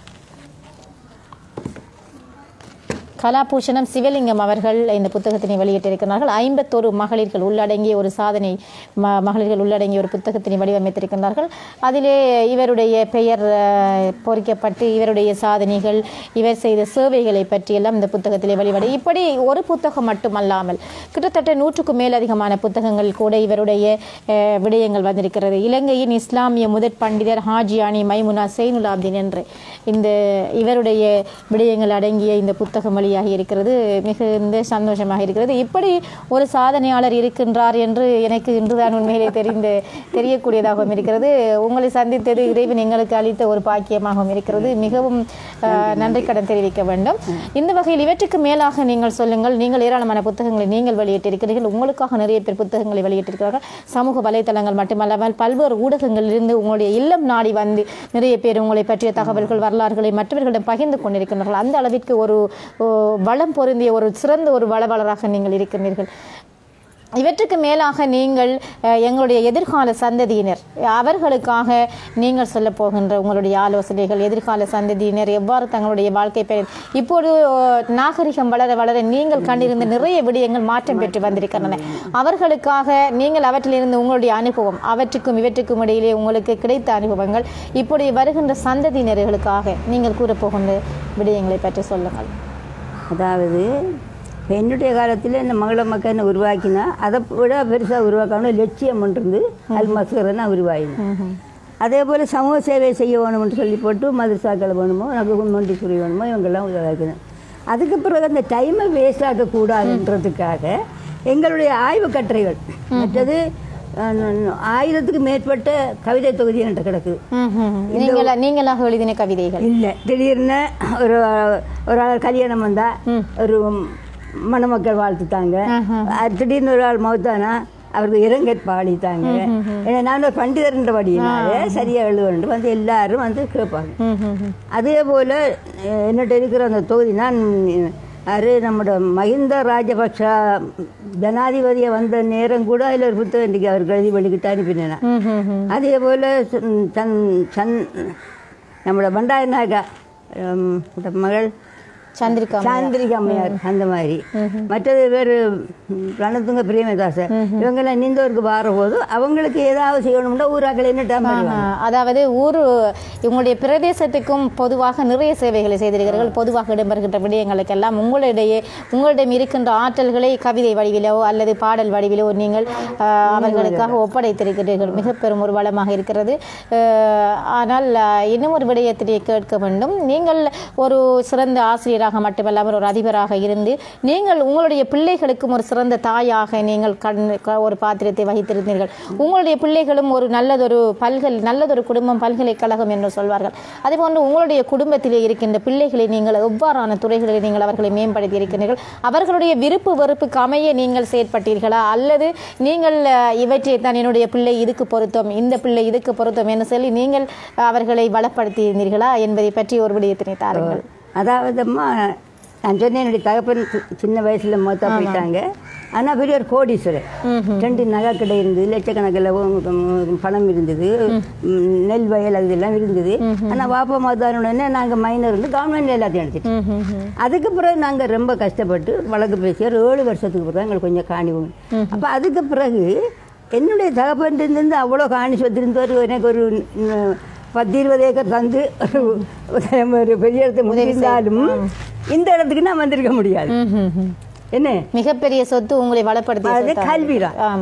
கலாபூஷணம் சிவலிங்கம் அவர்கள் இந்த புத்தகத்தினை வெளியிட்டிருக்கிறார்கள் ஐம்பத்தொரு மகளிர்கள் உள்ளடங்கிய ஒரு சாதனை ம மகளிர்கள் உள்ளடங்கிய ஒரு புத்தகத்தினை வடிவமைத்திருக்கின்றார்கள் அதிலே இவருடைய பெயர் அஹ், பொறிக்கப்பட்டு இவருடைய சாதனைகள் இவர் செய்த சேவைகளை பற்றியெல்லாம் இந்த புத்தகத்திலே வெளிவடை இப்படி ஒரு புத்தகம் மட்டுமல்லாமல் கிட்டத்தட்ட நூற்றுக்கும் மேலதிகமான புத்தகங்கள் கூட இவருடைய அஹ், விடயங்கள் வந்திருக்கிறது இலங்கையின் இஸ்லாமிய முதற் பண்டிதர் ஹாஜியானி மைமுனா சைனுலாப்தீன் என்று இந்த இவருடைய விடயங்கள் அடங்கிய இந்த புத்தகம் வெளியாகி இருக்கிறது மிகுந்த சந்தோஷமாக இருக்கிறது இப்படி ஒரு சாதனையாளர் இருக்கின்றார் என்று எனக்கு இன்றுதான் உண்மையிலே தெரிந்து தெரியக்கூடியதாகவும் இருக்கிறது உங்களை சந்தித்தது இறைவன் எங்களுக்கு அளித்த ஒரு பாக்கியமாகவும் இருக்கிறது மிகவும் அஹ், நன்றி கடன் தெரிவிக்க வேண்டும் இந்த வகையில் இவற்றுக்கு மேலாக நீங்கள் சொல்லுங்கள் நீங்கள் ஏராளமான புத்தகங்களை நீங்கள் வெளியிட்டிருக்கிறீர்கள் உங்களுக்காக நிறைய பேர் புத்தகங்களை வெளியிட்டிருக்கிறார்கள் சமூக வலைத்தளங்கள் மட்டுமல்லாமல் பல்வேறு ஊடகங்களிலிருந்து உங்களுடைய இல்லம் நாடி வந்து நிறைய பேர் உங்களை பற்றிய தகவல்கள் வரலாறுகளை மற்றவர்களிடம் பகிர்ந்து கொண்டிருக்கின்றார்கள் அந்த அளவிற்கு ஒரு ஓ, வளம் பொருந்திய ஒரு சிறந்த ஒரு வளவலராக நீங்கள் இருக்கின்றீர்கள் இவற்றுக்கு மேலாக நீங்கள் அஹ், எங்களுடைய எதிர்கால சந்ததியினர் அவர்களுக்காக நீங்கள் சொல்ல போகின்ற உங்களுடைய ஆலோசனைகள் எதிர்கால சந்ததியினர் எவ்வாறு தங்களுடைய வாழ்க்கை பெயர் இப்போது அஹ், நாகரிகம் வளர வளர நீங்கள் கண்டிருந்த நிறைய விடயங்கள் மாற்றம் பெற்று வந்திருக்கின்றன அவர்களுக்காக நீங்கள் அவற்றிலிருந்து உங்களுடைய அனுபவம் அவற்றுக்கும் இவற்றுக்கும் இடையிலே உங்களுக்கு கிடைத்த அனுபவங்கள் இப்படி வருகின்ற சந்ததியினர்களுக்காக நீங்கள் கூறப்போகின்ற விடயங்களை பற்றி சொல்லுங்கள் அதாவது இப்ப என்னுடைய காலத்தில் இந்த மகள மக்கள் என்ன உருவாக்கினா அதை விட பெருசாக உருவாக்கணும் லட்சியம் இருந்து அல்மஸ்கரை நான் உருவாகினேன் அதே போல் சமூக சேவை செய்ய வேணும்னு சொல்லி போட்டு மதுரசாக்கள் வேணுமோ எனக்கு மொண்டிக்குரி வேணுமோ இவங்கெல்லாம் உருவாக்கினேன் அதுக்கு பிறகு அந்த டைமை வேஸ்ட் ஆக்கக்கூடாதுன்றதுக்காக எங்களுடைய ஆய்வு கட்டுரைகள் மற்றது அஹ், ஆயிரத்துக்கு மேற்பட்ட கவிதை தொகுதி என்கிட்ட கிடக்குது நீங்களா நீங்களாக எழுதின கவிதைகள் இல்லை திடீர்னு ஒரு ஒரு ஆள் கல்யாணம் வந்தா ஒரு மணமக்கள் வாழ்த்துட்டாங்க அது திடீர்னு ஒரு ஆள் மௌத்தானா அவருக்கு இரங்கற்பா அளித்தாங்க ஏன்னா நான் ஒரு பண்டிதர்ன்றபடியினால சரியா எழுதுவேன் வந்து எல்லாரும் வந்து கேட்பாங்க ம், ம், ம். அதே போல் என்னட்ட இருக்கிற அந்த தொகுதி நான் யாரு நம்மட மஹிந்த ராஜபக்ஷ ஜனாதிபதியை வந்த நேரம் கூட அதில் ஒரு புத்தகம் இன்றைக்கி அவர் எழுதி வெளிக்கிட்டு அனுப்பினேன் நான். ம், ம், ம். அதே போல் சன் சன் நம்மளோட பண்டாரி நாயகா ஹம், இந்த மகள் சந்திரிகா சாந்திரிகா அம்மையார் அந்த மாதிரி மற்றது வேறு ரணத்துங்க பிரேமதாசர் இவங்கெல்லாம் நீந்தோருக்கு வார போது அவங்களுக்கு ஏதாவது செய்யணும்னா ஊராக்கள் என்ன டைம் ஆ, அதாவது ஊர் உங்களுடைய பிரதேசத்துக்கும் பொதுவாக நிறைய சேவைகளை செய்திருக்கிறீர்கள் பொதுவாக இடம்பெறுகின்ற விடயங்களுக்கெல்லாம் உங்களிடையே உங்களிடம் இருக்கின்ற ஆற்றல்களை கவிதை வடிவிலோ அல்லது பாடல் வடிவிலோ நீங்கள் ஆ, அவர்களுக்காக ஒப்படைத்திருக்கிறீர்கள் மிக பெரும் ஒரு வளமாக இருக்கிறது ஆ, ஆனால் ஆ, இன்னும் ஒரு விடயத்தினை கேட்க வேண்டும் நீங்கள் ஒரு சிறந்த ஆசிரியராக மட்டுமல்லாமல் ஒரு அதிபராக இருந்து நீங்கள் உங்களுடைய பிள்ளைகளுக்கும் ஒரு சிறந்த தாயாக நீங்கள் கண் க- ஒரு பாத்திரத்தை வகித்திருந்தீர்கள் உங்களுடைய பிள்ளைகளும் ஒரு நல்லதொரு பல்கல் நல்லதொரு குடும்பம் பல்கலைக்கழகம் என்று சொல்வார்கள் அதேபோன்று உங்களுடைய குடும்பத்திலே இருக்கின்ற பிள்ளைகளை நீங்கள் எவ்வாறான துறைகளில் நீங்கள் அவர்களை மேம்படுத்தி இருக்கிறீர்கள் அவர்களுடைய விருப்பு வெறுப்புக்கு அமைய நீங்கள் செயற்பட்டீர்களா அல்லது நீங்கள் அஹ், இவற்றை தான் என்னுடைய பிள்ளை இதுக்கு பொருத்தம் இந்த பிள்ளை இதுக்கு பொருத்தம் என்று சொல்லி நீங்கள் அவர்களை வளப்படுத்தி இருந்தீர்களா என்பதை பற்றி ஒரு விடயத்தினை தாருங்கள் அதாவதும்மா நான் சொன்னேன் என்னுடைய தகப்பன் சி- சின்ன வயசுல மூத்தா போயிட்டாங்க ஆனா பெரிய ஒரு கோடீஸ்வரர் ரெண்டு நகை கடை இருந்தது லட்சக்கணக்கில் பணம் இருந்தது ம், நெல் வயல் அது எல்லாம் இருந்தது ஆனா வாப்பா மாதானுடனே நாங்க மைனர் இருந்து கவர்மெண்ட் எல்லாத்தையும் எடுத்துட்டோம் ம், ம், ம். அதுக்கு பிறகு நாங்க ரொம்ப கஷ்டப்பட்டு வழக்கு பேசி ஒரு ஏழு வருஷத்துக்கு பிறகு எங்களுக்கு கொஞ்சம் காணி உண்டு. அப்ப அதுக்கு பிறகு என்னுடைய தகப்பன் இருந்து அவ்வளோ காணி சொத்திருந்தவர் எனக்கு ஒரு ம், பத்து இருபது ஏக்கர் தந்து ஒரு ஒரு பெரிய இடத்தை முடிந்தாலும் இந்த இடத்துக்கு நான் வந்திருக்க முடியாது ம், ம், ம். என்ன மிகப்பெரிய சொத்து உங்களை வளப்படுத்திய அது சொத்து. கல்விதான் ஆமாம்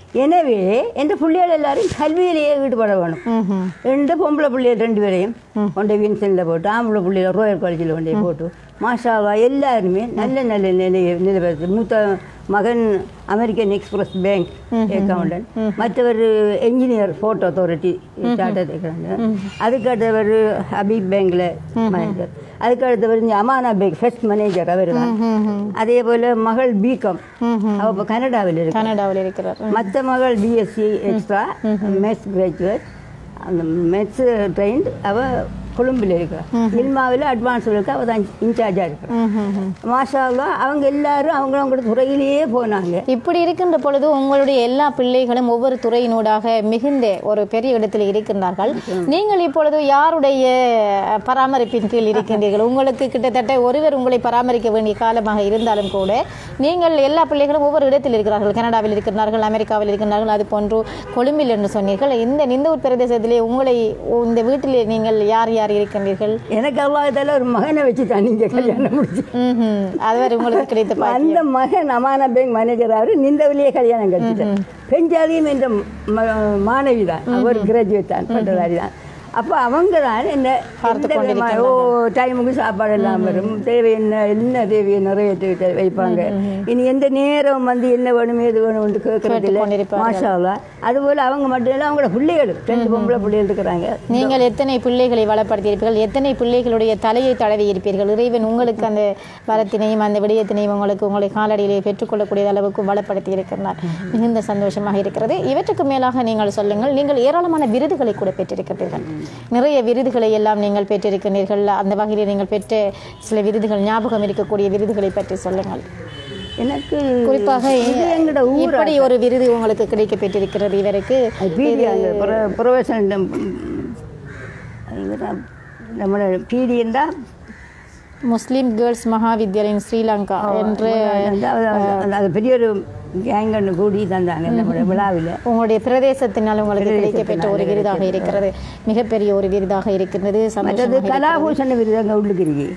எனவே எந்த பிள்ளைகள் எல்லாரும் கல்வியிலேயே ஈடுபட வேணும் ம்ஹும். ரெண்டு பொம்பளை பிள்ளைகள் ரெண்டு பேரையும் கொண்டு வின்சனில் போட்டு ஆம்பளை பிள்ளைகளை ரோயல் காலேஜில் கொண்டு போய் போட்டு மாஷாவா எல்லாருமே நல்ல நல்ல நிலையை நிலைபெற்று மூத்த மகன் அமெரிக்கன் எக்ஸ்பிரஸ் பேங்க் அக்கௌண்டன்ட் மற்றவர் engineer port authority chartered accountant அதுக்கடுத்தவர் ஹபீப் பேங்க்ல மேனேஜர் அதுக்கடுத்தவர் இங்கே அமானா பேங்க் ஃபர்ஸ்ட் மேனேஜர் அவர் தான் அதே போல் மகள் பிகாம் அவள் இப்போ கனடாவில் இருக்கு கனடாவில் இருக்கிறார் மற்ற மகள் பிஎஸ்சி எக்ஸ்ட்ரா மெட்ஸ் கிராஜுவேட் அந்த மெட்ஸ் ட்ரெயின்ட் அவள் கொழும்பில் இருக்கிறா இல்மாவில் அட்வான்ஸ் இருக்கு அவள் தான் இன்சார்ஜாக இருக்கிறா மாஷாவில் அவங்க எல்லாரும் அவங்க அவங்களோட துறையிலேயே போனாங்க இப்படி இருக்கின்ற பொழுது உங்களுடைய எல்லா பிள்ளைகளும் ஒவ்வொரு துறையினூடாக மிகுந்த ஒரு பெரிய இடத்தில் இருக்கின்றார்கள் நீங்கள் இப்பொழுது யாருடைய அஹ், பராமரிப்பின் கீழ் இருக்கின்றீர்கள் உங்களுக்கு கிட்டத்தட்ட ஒருவர் உங்களை பராமரிக்க வேண்டிய காலமாக இருந்தாலும் கூட நீங்கள் எல்லா பிள்ளைகளும் ஒவ்வொரு இடத்தில் இருக்கிறார்கள் கனடாவில் இருக்கின்றார்கள் அமெரிக்காவில் இருக்கின்றார்கள் அது போன்று கொழும்பில் என்று சொன்னீர்கள் இந்த நிந்தூர் பிரதேசத்திலே உங்களை இந்த வீட்டிலே நீங்கள் யார் யார் இருக்கின்றீர்கள் எனக்கு அல்லாஹால ஒரு மகனை வச்சு தான் நீங்கள் கல்யாணம் முடிச்சு ம்ஹும். அதுவரை உங்களுக்கு கிடைத்த பா- அந்த மகன் அமானா பேங்க் மேனேஜர் அவர் நிந்தவிலேயே கல்யாணம் கட்டிட்டார் பெஞ்சாலியும் என்ற ம- மாணவி தான் அவர் கிராஜுவேட் தான் பட்டதாரி தான் அப்போ அவங்க தான் என்ன எந்த விதமா- ஓ டைமுக்கு சாப்பாடு எல்லாம் வரும் தேவை என்ன என்ன தேவையை நிறைவேற்றி வைத்து வைப்பாங்க இனி எந்த நேரம் வந்து என்ன வேணும் ஏது வேணும்னு கேட்கறது இல்லை கொண்டிருப்பார்கள். மாஷாவா அதுபோல் அவங்க மட்டும் இல்லை அவங்களோட பிள்ளைகள் ரெண்டு பொம்பளை பிள்ளைகள் இருக்கிறாங்க நீங்கள் எத்தனை பிள்ளைகளை வளப்படுத்தியிருப்பீர்கள் எத்தனை பிள்ளைகளுடைய தலையை தடவி இருப்பீர்கள் இறைவன் உங்களுக்கு அந்த வரத்தினையும் அந்த விடயத்தினையும் உங்களுக்கு உங்களை காலடியிலே பெற்றுக்கொள்ளக்கூடிய அளவுக்கு வளப்படுத்தி இருக்கிறார் மிகுந்த சந்தோஷமாக இருக்கிறது இவற்றுக்கு மேலாக நீங்கள் சொல்லுங்கள் நீங்கள் ஏராளமான விருதுகளை கூட பெற்றிருக்கிறீர்கள் நிறைய விருதுகளை எல்லாம் நீங்கள் பெற்றிருக்கிறீர்கள் அந்த வகையில் நீங்கள் பெற்ற சில விருதுகள் ஞாபகம் இருக்கக்கூடிய விருதுகளை பற்றி சொல்லுங்கள் எனக்கு குறிப்பாக இது எங்களோட ஊர் இப்படி ஒரு விருது உங்களுக்கு கிடைக்க பெற்றிருக்கிறது இவருக்கு பிடி அந்த ப்ரொஃபஷனல் நம்மளோட பிடிஎன் தான் முஸ்லிம் கேர்ள்ஸ் மகாவித்யாலயம் ஸ்ரீலங்கா என்று அது பெரிய ஒரு கேங் ஒன்று கூடி தந்தாங்க நம்மளோட விழாவில் உங்களுடைய பிரதேசத்தினால் உங்களுக்கு கிடைக்கப்பெற்ற ஒரு விருதாக இருக்கிறது மிகப்பெரிய ஒரு விருதாக இருக்கின்றது மற்றது சந்தோஷமாக கலாபூஷண விருது அங்கே உள்ளுக்கு இருக்கு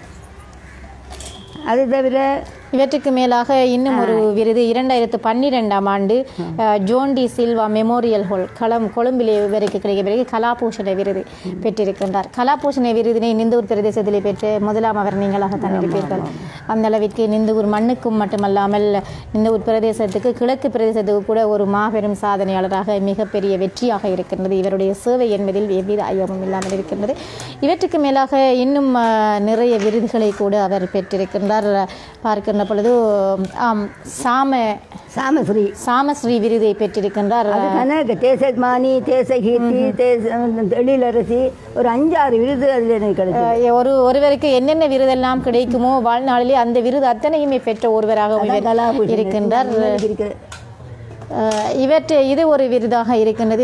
அது தவிர இவற்றுக்கு மேலாக இன்னும் ஒரு விருது இரண்டாயிரத்து பன்னிரெண்டாம் ஆண்டு அஹ், ஜோன் டி சில்வா மெமோரியல் ஹால் களம் கொழும்பிலே இவருக்கு கிடைக்க பிறகு கலாபூஷண விருது பெற்றிருக்கின்றார் கலாபூஷண விருதினை நிந்தூர் பிரதேசத்திலே பெற்ற முதலாம் அவர் நீங்களாக தந்திருப்பீர்கள் அந்த அளவிற்கு நிந்தூர் மண்ணுக்கும் மட்டுமல்லாமல் நிந்தூர் பிரதேசத்துக்கு கிழக்கு பிரதேசத்துக்கு கூட ஒரு மாபெரும் சாதனையாளராக மிகப்பெரிய வெற்றியாக இருக்கின்றது இவருடைய சேவை என்பதில் எவ்வித ஐயமும் இல்லாமல் இருக்கின்றது இவற்றுக்கு மேலாக இன்னும் அஹ், நிறைய விருதுகளை கூட அவர் பெற்றிருக்கின்றார் பார்க்கின்ற பொழுது ஆம் சாம சாமஸ்ரீ சாமஸ்ரீ விருதை பெற்றிருக்கின்றார் அது கணக்கு தேசமானி தேச கீர்த்தி தேச எழிலரசி ஒரு அஞ்சாறு விருது அதில் எனக்கு கிடைச்சது அஹ், ஒரு ஒருவருக்கு என்னென்ன விருதெல்லாம் கிடைக்குமோ வாழ்நாளிலே அந்த விருது அத்தனையுமே பெற்ற ஒருவராக இவர் கலாபூஷணம் இருக்கின்றார் இருக்கிறது அஹ், இவற்றை இது ஒரு விருதாக இருக்கின்றது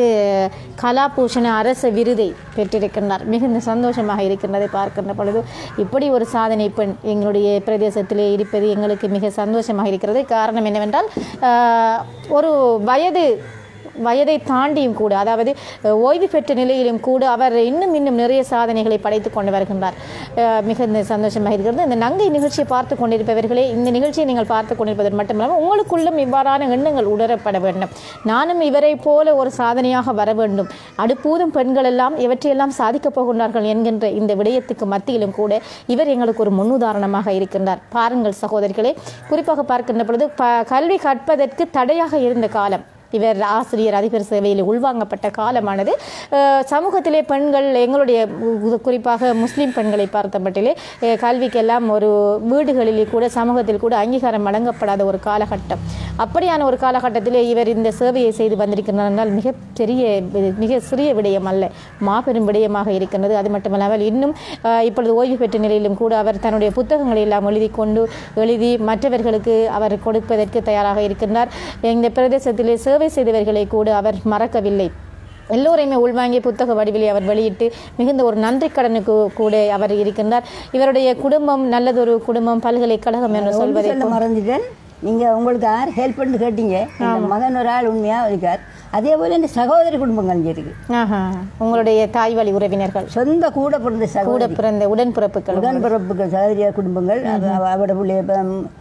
கலாபூஷண அரச விருதை பெற்றிருக்கின்றார் மிகுந்த சந்தோஷமாக இருக்கின்றதை பார்க்கின்ற பொழுது இப்படி ஒரு சாதனை பெண் எங்களுடைய பிரதேசத்திலே இருப்பது எங்களுக்கு மிக சந்தோஷமாக இருக்கிறது காரணம் என்னவென்றால் அஹ், ஒரு வயது வயதை தாண்டியும் கூட அதாவது அஹ், ஓய்வு பெற்ற நிலையிலும் கூட அவர் இன்னும் இன்னும் நிறைய சாதனைகளை படைத்துக் கொண்டு வருகின்றார் அஹ், மிகுந்த சந்தோஷமாக இருக்கிறது இந்த நங்கை நிகழ்ச்சியை பார்த்து கொண்டிருப்பவர்களே இந்த நிகழ்ச்சியை நீங்கள் பார்த்து கொண்டிருப்பது மட்டுமில்லாமல் உங்களுக்குள்ளும் இவ்வாறான எண்ணங்கள் உணரப்பட வேண்டும் நானும் இவரை போல ஒரு சாதனையாக வர வேண்டும் அடுப்பூதும் பெண்கள் எல்லாம் இவற்றையெல்லாம் சாதிக்கப் போகின்றார்கள் என்கின்ற இந்த விடயத்துக்கு மத்தியிலும் கூட இவர் எங்களுக்கு ஒரு முன்னுதாரணமாக இருக்கின்றார் பாருங்கள் சகோதரிகளே குறிப்பாக பார்க்கின்ற பொழுது ப கல்வி கற்பதற்கு தடையாக இருந்த காலம் இவர் ஆசிரியர் அதிபர் சேவையில் உள்வாங்கப்பட்ட காலமானது அஹ், சமூகத்திலே பெண்கள் எங்களுடைய உ- குறிப்பாக முஸ்லிம் பெண்களை பார்த்த மட்டிலே அஹ், கல்விக்கெல்லாம் ஒரு வீடுகளிலே கூட சமூகத்தில் கூட அங்கீகாரம் வழங்கப்படாத ஒரு காலகட்டம் அப்படியான ஒரு காலகட்டத்திலே இவர் இந்த சேவையை செய்து வந்திருக்கிறார் என்றால் மிக பெரிய மிக சிறிய விடயம் அல்ல மாபெரும் விடயமாக இருக்கின்றது அது மட்டுமல்லாமல் இன்னும் அஹ், இப்பொழுது ஓய்வு பெற்ற நிலையிலும் கூட அவர் தன்னுடைய புத்தகங்களை எல்லாம் எழுதி கொண்டு எழுதி மற்றவர்களுக்கு அவர் கொடுப்பதற்கு தயாராக இருக்கின்றார் இந்த பிரதேசத்திலே சேவை செய்தவர்களை கூட அவர் மறக்கவில்லை எல்லோரையுமே உள்வாங்கிய புத்தக வடிவிலே அவர் வெளியிட்டு மிகுந்த ஒரு நன்றி கடனுக்கு கூட அவர் இருக்கின்றார் இவருடைய குடும்பம் நல்லதொரு குடும்பம் பல்கலைக்கழகம் என்று சொல்வதை சொல்ல மறந்துட்டேன் நீங்கள் உங்களுக்கு யார் ஹெல்ப் பண்ணி கேட்டீங்க என் மகன் ஒரு ஆள் உண்மையாக இருக்கார் அதே போல் இந்த சகோதரி குடும்பங்கள் இங்கே இருக்கு ஆஹா உங்களுடைய தாய் வழி உறவினர்கள் சொந்த கூட பிறந்த சகோதரி கூட பிறந்த உடன்பிறப்புகள் உடன்பிறப்புகள் சகோதரியார் குடும்பங்கள் அவ- அவ- அவட பிள்ளைய இப்ப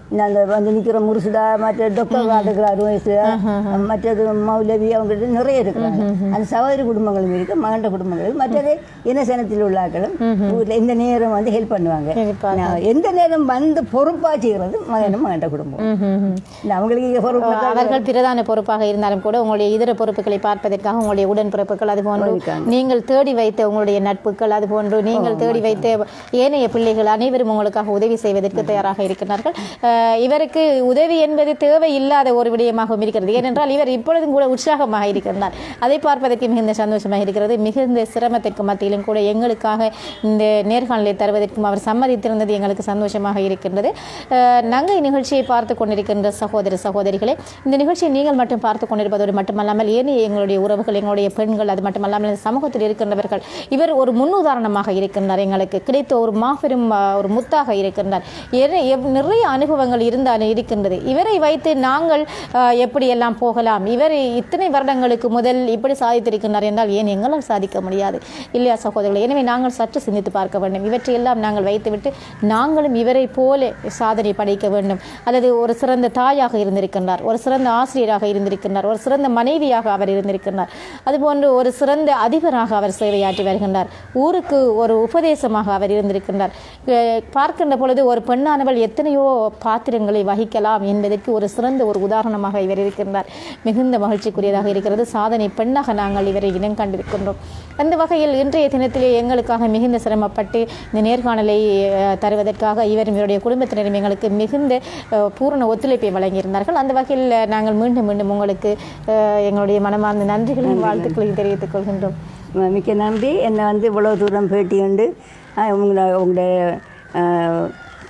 இந்த அந்த வந்து நிற்கிற முருசுடா மற்ற டொக்கர் காட்டுக்கிற அறுபது வயசுல மற்றது மௌலவி அவங்ககிட்ட நிறைய இருக்கிறாங்க அந்த சகோதரி குடும்பங்களும் இருக்கு மகண்ட குடும்பங்கள் இருக்கு. மற்றது இனசனத்தில் உள்ள ஆட்களும் ஊர்ல இந்த நேரம் வந்து ஹெல்ப் பண்ணுவாங்க இருப்பாங்க. நான் எந்த நேரம் வந்து பொறுப்பா செய்கிறது மகனும் மகண்ட குடும்பம் இந்த அவங்களுக்கு இங்க பொறுப்பு அவர்கள் பிரதான பொறுப்பாக இருந்தாலும் கூட உங்களுடைய இதர பொறுப்புகளை பார்ப்பதற்காக உங்களுடைய உடன்பிறப்புகள் அது போன்று நீங்கள் தேடி வைத்த உங்களுடைய நட்புகள் அது போன்று நீங்கள் தேடி வைத்த ஏனைய பிள்ளைகள் அனைவரும் உங்களுக்காக உதவி செய்வதற்கு தயாராக இருக்கிறார்கள் அஹ், இவருக்கு உதவி என்பது தேவை இல்லாத ஒரு விடயமாகவும் இருக்கிறது ஏனென்றால் இவர் இப்பொழுதும் கூட உற்சாகமாக இருக்கின்றார் அதை பார்ப்பதற்கு மிகுந்த சந்தோஷமாக இருக்கிறது மிகுந்த சிரமத்திற்கு மத்தியிலும் கூட எங்களுக்காக இந்த நேர்காணலை தருவதற்கும் அவர் சம்மதித்திருந்தது எங்களுக்கு சந்தோஷமாக இருக்கின்றது அஹ், நங்கை நிகழ்ச்சியை பார்த்து கொண்டிருக்கின்ற சகோதர சகோதரிகளே இந்த நிகழ்ச்சியை நீங்கள் மட்டும் பார்த்து கொண்டிருப்பதோடு மட்டுமல்லாமல் ஏனைய எங்களுடைய உறவுகள் எங்களுடைய பெண்கள் அது மட்டுமல்லாமல் இந்த சமூகத்தில் இருக்கின்றவர்கள் இவர் ஒரு முன்னுதாரணமாக இருக்கின்றார் எங்களுக்கு கிடைத்த ஒரு மாபெரும் அஹ், ஒரு முத்தாக இருக்கின்றார் ஏற- எவ்- நிறைய அனுபவங்கள் இருந்தாலும் இருக்கின்றது இவரை வைத்து நாங்கள் அஹ், எப்படி எல்லாம் போகலாம் இவர் இத்தனை வருடங்களுக்கு முதல் இப்படி சாதித்திருக்கின்றார் என்றால் ஏன் எங்களால் சாதிக்க முடியாது இல்லையா சகோதரர்களே எனவே நாங்கள் சற்று சிந்தித்து பார்க்க வேண்டும் இவற்றையெல்லாம் நாங்கள் வைத்துவிட்டு நாங்களும் இவரை போல சாதனை படைக்க வேண்டும் அல்லது ஒரு சிறந்த தாயாக இருந்திருக்கின்றார் ஒரு சிறந்த ஆசிரியராக இருந்திருக்கின்றார் ஒரு சிறந்த மனைவியாக அவர் இருந்திருக்கின்றார் அதுபோன்று ஒரு சிறந்த அதிபராக அவர் சேவையாற்றி வருகின்றார் ஊருக்கு ஒரு உபதேசமாக அவர் இருந்திருக்கின்றார் அஹ் பார்க்கின்ற பொழுது ஒரு பெண்ணானவள் எத்தனையோ பாத்திரங்களை வகிக்கலாம் என்பதற்கு ஒரு சிறந்த ஒரு உதாரணமாக இவர் இருக்கின்றார் மிகுந்த மகிழ்ச்சிக்குரியதாக இருக்கிறது சாதனை பெண்ணாக நாங்கள் இவரை இனம் கண்டிருக்கின்றோம் அந்த வகையில் இன்றைய தினத்திலே எங்களுக்காக மிகுந்த சிரமப்பட்டு இந்த நேர்காணலை அஹ், தருவதற்காக இவரும் இவருடைய குடும்பத்தினரும் எங்களுக்கு மிகுந்த அஹ், பூரண ஒத்துழைப்பை வழங்கியிருந்தார்கள் அந்த வகையில் அஹ், நாங்கள் மீண்டும் மீண்டும் உங்களுக்கு அஹ், எங்களுடைய மனமார்ந்த நன்றிகளையும் வாழ்த்துக்களையும் தெரிவித்துக் கொள்கின்றோம் ம- மிக்க நன்றி என்னை வந்து இவ்வளோ தூரம் பேட்டி உண்டு உங்களை உங்களுடைய ஆஹ்,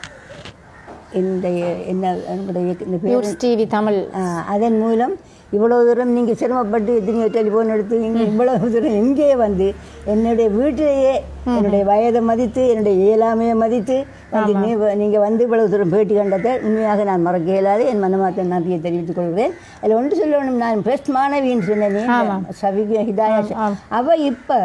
என்னுடைய என்ன என்னுடைய இந்த பேர் நியூஸ் டிவி தமிழ் ஆஹ், அதன் மூலம் இவ்வளோ தூரம் நீங்கள் சிரமப்பட்டு எத்தனையோ டெலிஃபோன் எடுத்து இங்கே இவ்வளவு தூரம் எங்கேயே வந்து என்னுடைய வீட்டிலேயே என்னுடைய வயதை மதித்து என்னுடைய இயலாமையை மதித்து வந்து நீ நீங்கள் வந்து இவ்வளவு தூரம் பேட்டி கண்டதை உண்மையாக நான் மறக்க இயலாது என் மனமாத்த நன்றியை தெரிவித்துக் கொள்கிறேன் அதில் ஒன்று சொல்லணும் நான் பெஸ்ட் மாணவின்னு சொன்னேன் சவிக ஹிதாயா அவ இப்போ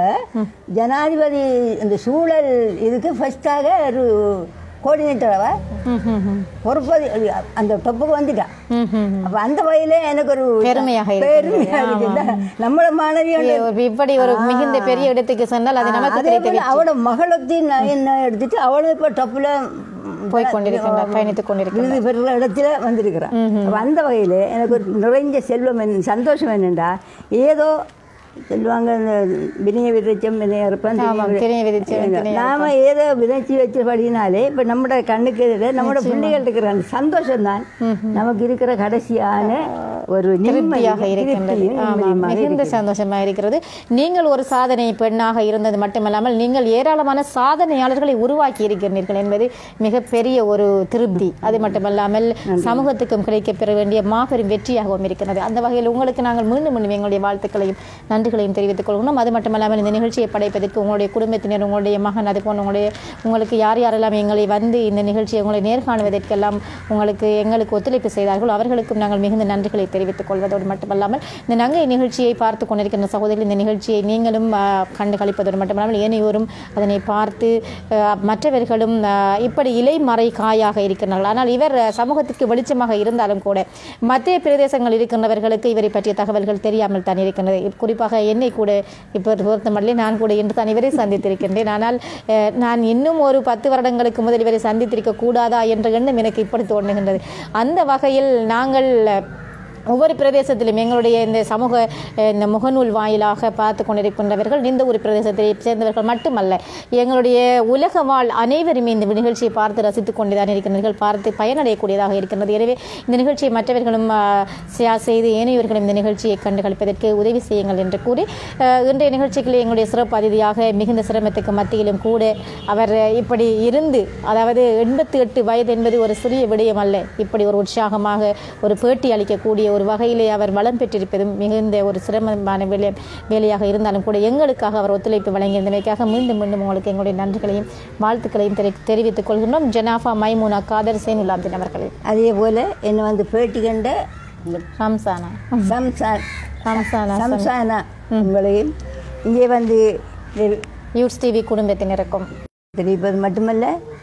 ஜனாதிபதி இந்த சூழல் இதுக்கு ஃபர்ஸ்டாக ஒரு கோஆர்டினேட்டர் அவ பொறுப்பதி அந்த டொப்புக்கு வந்துட்டா அப்ப அந்த வகையிலே எனக்கு ஒரு பெருமையாக இருக்கிறது. பெருமையாக இருக்குது. நம்மள மாணவி ஒரு இப்படி ஒரு மிகுந்த பெரிய இடத்துக்கு சென்றால் அது நமக்கு அதே கிடைத்த போல அவளோட மகளத்தை நான் என்ன எடுத்துட்டு அவளும் இப்ப டப்புல போய் கொண்டிருக்கின்றார் பயணித்துக் கொண்டிருக்கின்றார் விருது பெறுற இடத்துல வந்திருக்கிறான் அப்ப அந்த வகையில எனக்கு ஒரு நிறைஞ்ச செல்வம் என்ன- சந்தோஷம் என்னண்டா ஏதோ சொல்லுவாங்க இந்த வினய விதைச்சம் வினய இருப்பேன் ஆமாம், திணைய விதைச்சம், திணைய நாம ஏதோ விதைச்சி வச்சபடினாலே இப்ப நம்மட கண்ணுக்கு எதிர நம்மட பிள்ளைகள் இருக்கிற அந்த சந்தோஷம் தான் நமக்கு இருக்கிற கடைசியான ஒரு திருப்தியாக நிம்மதியும், இருக்கின்றது திருப்தியும் ஆமாம் நிம்மதியுமாக மிகுந்த சந்தோஷமாக இருக்கிறது நீங்கள் ஒரு சாதனை பெண்ணாக இருந்தது மட்டுமல்லாமல் நீங்கள் ஏராளமான சாதனையாளர்களை உருவாக்கி இருக்கின்றீர்கள் என்பது மிகப்பெரிய ஒரு திருப்தி அது மட்டுமல்லாமல் சமூகத்துக்கும் கிடைக்கப் பெற வேண்டிய மாபெரும் வெற்றியாகவும் இருக்கிறது அந்த வகையில் உங்களுக்கு நாங்கள் மீண்டும் மீண்டும் எங்களுடைய வாழ்த்துக்களையும் நன்றிகளையும் தெரிவித்துக் கொள்கிறோம் அது மட்டுமல்லாமல் இந்த நிகழ்ச்சியை படைப்பதற்கு உங்களுடைய குடும்பத்தினர் உங்களுடைய மகன் அது போன்ற உங்களுடைய உங்களுக்கு யார் யாரெல்லாம் எங்களை வந்து இந்த நிகழ்ச்சியை உங்களை நேர்காணுவதற்கெல்லாம் உங்களுக்கு எங்களுக்கு ஒத்துழைப்பு செய்தார்களோ அவர்களுக்கும் நாங்கள் மிகுந்த நன்றிகளை தெரிவித்துக் கொள்வதோடு மட்டுமல்லாமல் இந்த நங்கை நிகழ்ச்சியை பார்த்து கொண்டிருக்கின்ற சகோதரிகள் இந்த நிகழ்ச்சியை நீங்களும் ஆ, கண்டு கழிப்பதோடு மட்டுமல்லாமல் ஏனையோரும் அதனை பார்த்து ஆ, மற்றவர்களும் ஆ, இப்படி இலைமறை காயாக இருக்கின்றார்கள் ஆனால் இவர் ஆ, சமூகத்திற்கு வெளிச்சமாக இருந்தாலும் கூட மத்திய பிரதேசங்கள் இருக்கின்றவர்களுக்கு இவரை பற்றிய தகவல்கள் தெரியாமல் தான் இருக்கின்றது குறிப்பாக என்னை கூட இப்போ பொறுத்தமட்டிலே நான் கூட இன்று தான் இவரை சந்தித்திருக்கின்றேன் ஆனால் அஹ், நான் இன்னும் ஒரு பத்து வருடங்களுக்கு முதல் இவரை சந்தித்திருக்க கூடாதா என்ற எண்ணம் எனக்கு இப்படி தோன்றுகின்றது அந்த வகையில் நாங்கள் அஹ், ஒவ்வொரு பிரதேசத்திலும் எங்களுடைய இந்த சமூக அஹ், இந்த முகநூல் வாயிலாக பார்த்து கொண்டிருக்கின்றவர்கள் இந்த ஒரு பிரதேசத்தை சேர்ந்தவர்கள் மட்டுமல்ல எங்களுடைய உலக வாழ் அனைவருமே இந்த நிகழ்ச்சியை பார்த்து ரசித்துக் கொண்டுதான் இருக்கின்றீர்கள் பார்த்து பயனடையக்கூடியதாக இருக்கின்றது எனவே இந்த நிகழ்ச்சியை மற்றவர்களும் அஹ், ஷேர் செய்து ஏனையவர்களும் இந்த நிகழ்ச்சியை கண்டு களிப்பதற்கு உதவி செய்யுங்கள் என்று கூறி அஹ், இன்றைய நிகழ்ச்சிகளில் எங்களுடைய சிறப்பு அதிதியாக மிகுந்த சிரமத்துக்கு மத்தியிலும் கூட அவர் இப்படி இருந்து அதாவது எண்பத்தி எட்டு வயது என்பது ஒரு சிறிய விடயம் அல்ல இப்படி ஒரு உற்சாகமாக ஒரு பேட்டி அளிக்கக்கூடிய ஒரு வகையிலே அவர் வளம் பெற்றிருப்பதும் மிகுந்த ஒரு சிரமமான வேலை வேலையாக இருந்தாலும் கூட எங்களுக்காக அவர் ஒத்துழைப்பு வழங்கியிருந்தமைக்காக மீண்டும் மீண்டும் உங்களுக்கு எங்களுடைய நன்றிகளையும் வாழ்த்துக்களையும் தெரி தெரிவித்துக் கொள்கின்றோம் ஜனாஃபா மைமூனா காதர் சேனுலாப்தின் அவர்களே அதே போல என்னை வந்து பேட்டி கண்ட இந்த ரம்சானா சம்சான் ரம்சானா சம்சானா உங்களையும் இங்கே வந்து யூட்ஸ் டிவி குடும்பத்தினருக்கும் தெரிவிப்பது மட்டுமல்ல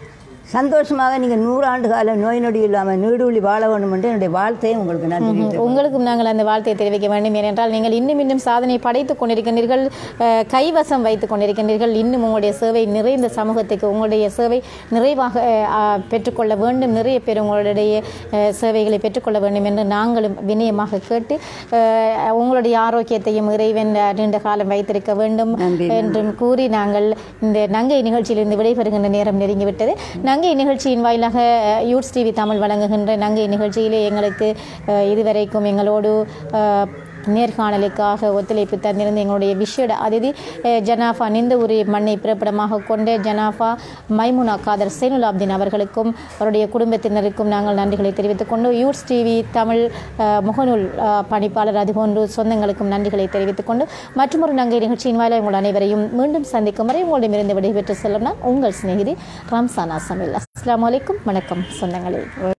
சந்தோஷமாக நீங்கள் நூறாண்டு காலம் நோய் நொடி இல்லாமல் நீடூழி வாழ வேண்டும் என்று என்னுடைய வாழ்த்தையை உங்களுக்கு நான் தெரிவித்துக் உங்களுக்கும் நாங்கள் அந்த வாழ்த்தையை தெரிவிக்க வேண்டும் ஏனென்றால் நீங்கள் இன்னும் இன்னும் சாதனை படைத்துக் கொண்டிருக்கின்றீர்கள் அஹ், கைவசம் வைத்துக் கொண்டிருக்கின்றீர்கள் இன்னும் உங்களுடைய சேவை நிறைந்த சமூகத்துக்கு உங்களுடைய சேவை நிறைவாக அஹ், அஹ், பெற்றுக்கொள்ள வேண்டும் நிறைய பேர் உங்களுடைய அஹ், சேவைகளை பெற்றுக்கொள்ள வேண்டும் என்று நாங்களும் வினயமாக கேட்டு அஹ், உங்களுடைய ஆரோக்கியத்தையும் இறைவன் அஹ், நீண்ட காலம் வைத்திருக்க வேண்டும் நன்றி, என்றும் கூறி நாங்கள் இந்த நங்கை நிகழ்ச்சியிலிருந்து விடைபெறுகின்ற நேரம் நெருங்கிவிட்டது நங்கை நிகழ்ச்சியின் வாயிலாக அஹ், யூட்ஸ் டிவி தமிழ் வழங்குகின்ற நங்கை நிகழ்ச்சியிலே எங்களுக்கு அஹ், இதுவரைக்கும் எங்களோடு அஹ், நேர்காணலுக்காக ஒத்துழைப்பு தந்திருந்த எங்களுடைய விஷேட அதிதி அஹ், ஜனாஃபா நிந்தவுரி மண்ணை பிறப்பிடமாக கொண்ட ஜனாஃபா மைமுனா காதர் சைனுலாப்தீன் அவர்களுக்கும் அவருடைய குடும்பத்தினருக்கும் நாங்கள் நன்றிகளை தெரிவித்துக் கொண்டு யூட்ஸ் டிவி தமிழ் அஹ், முகநூல் அஹ், பணிப்பாளர் அதுபோன்று சொந்தங்களுக்கும் நன்றிகளை தெரிவித்துக் கொண்டு மற்றொரு நங்கை நிகழ்ச்சியின் வாயிலாக உங்கள் அனைவரையும் மீண்டும் சந்திக்கும் வரை உங்களிடமிருந்து விடைபெற்று செல்லும் நான் உங்கள் சிநேகிதி ரம்சானா சமில் அஸ்லாம் வலைக்கும் வணக்கம் சொந்தங்களே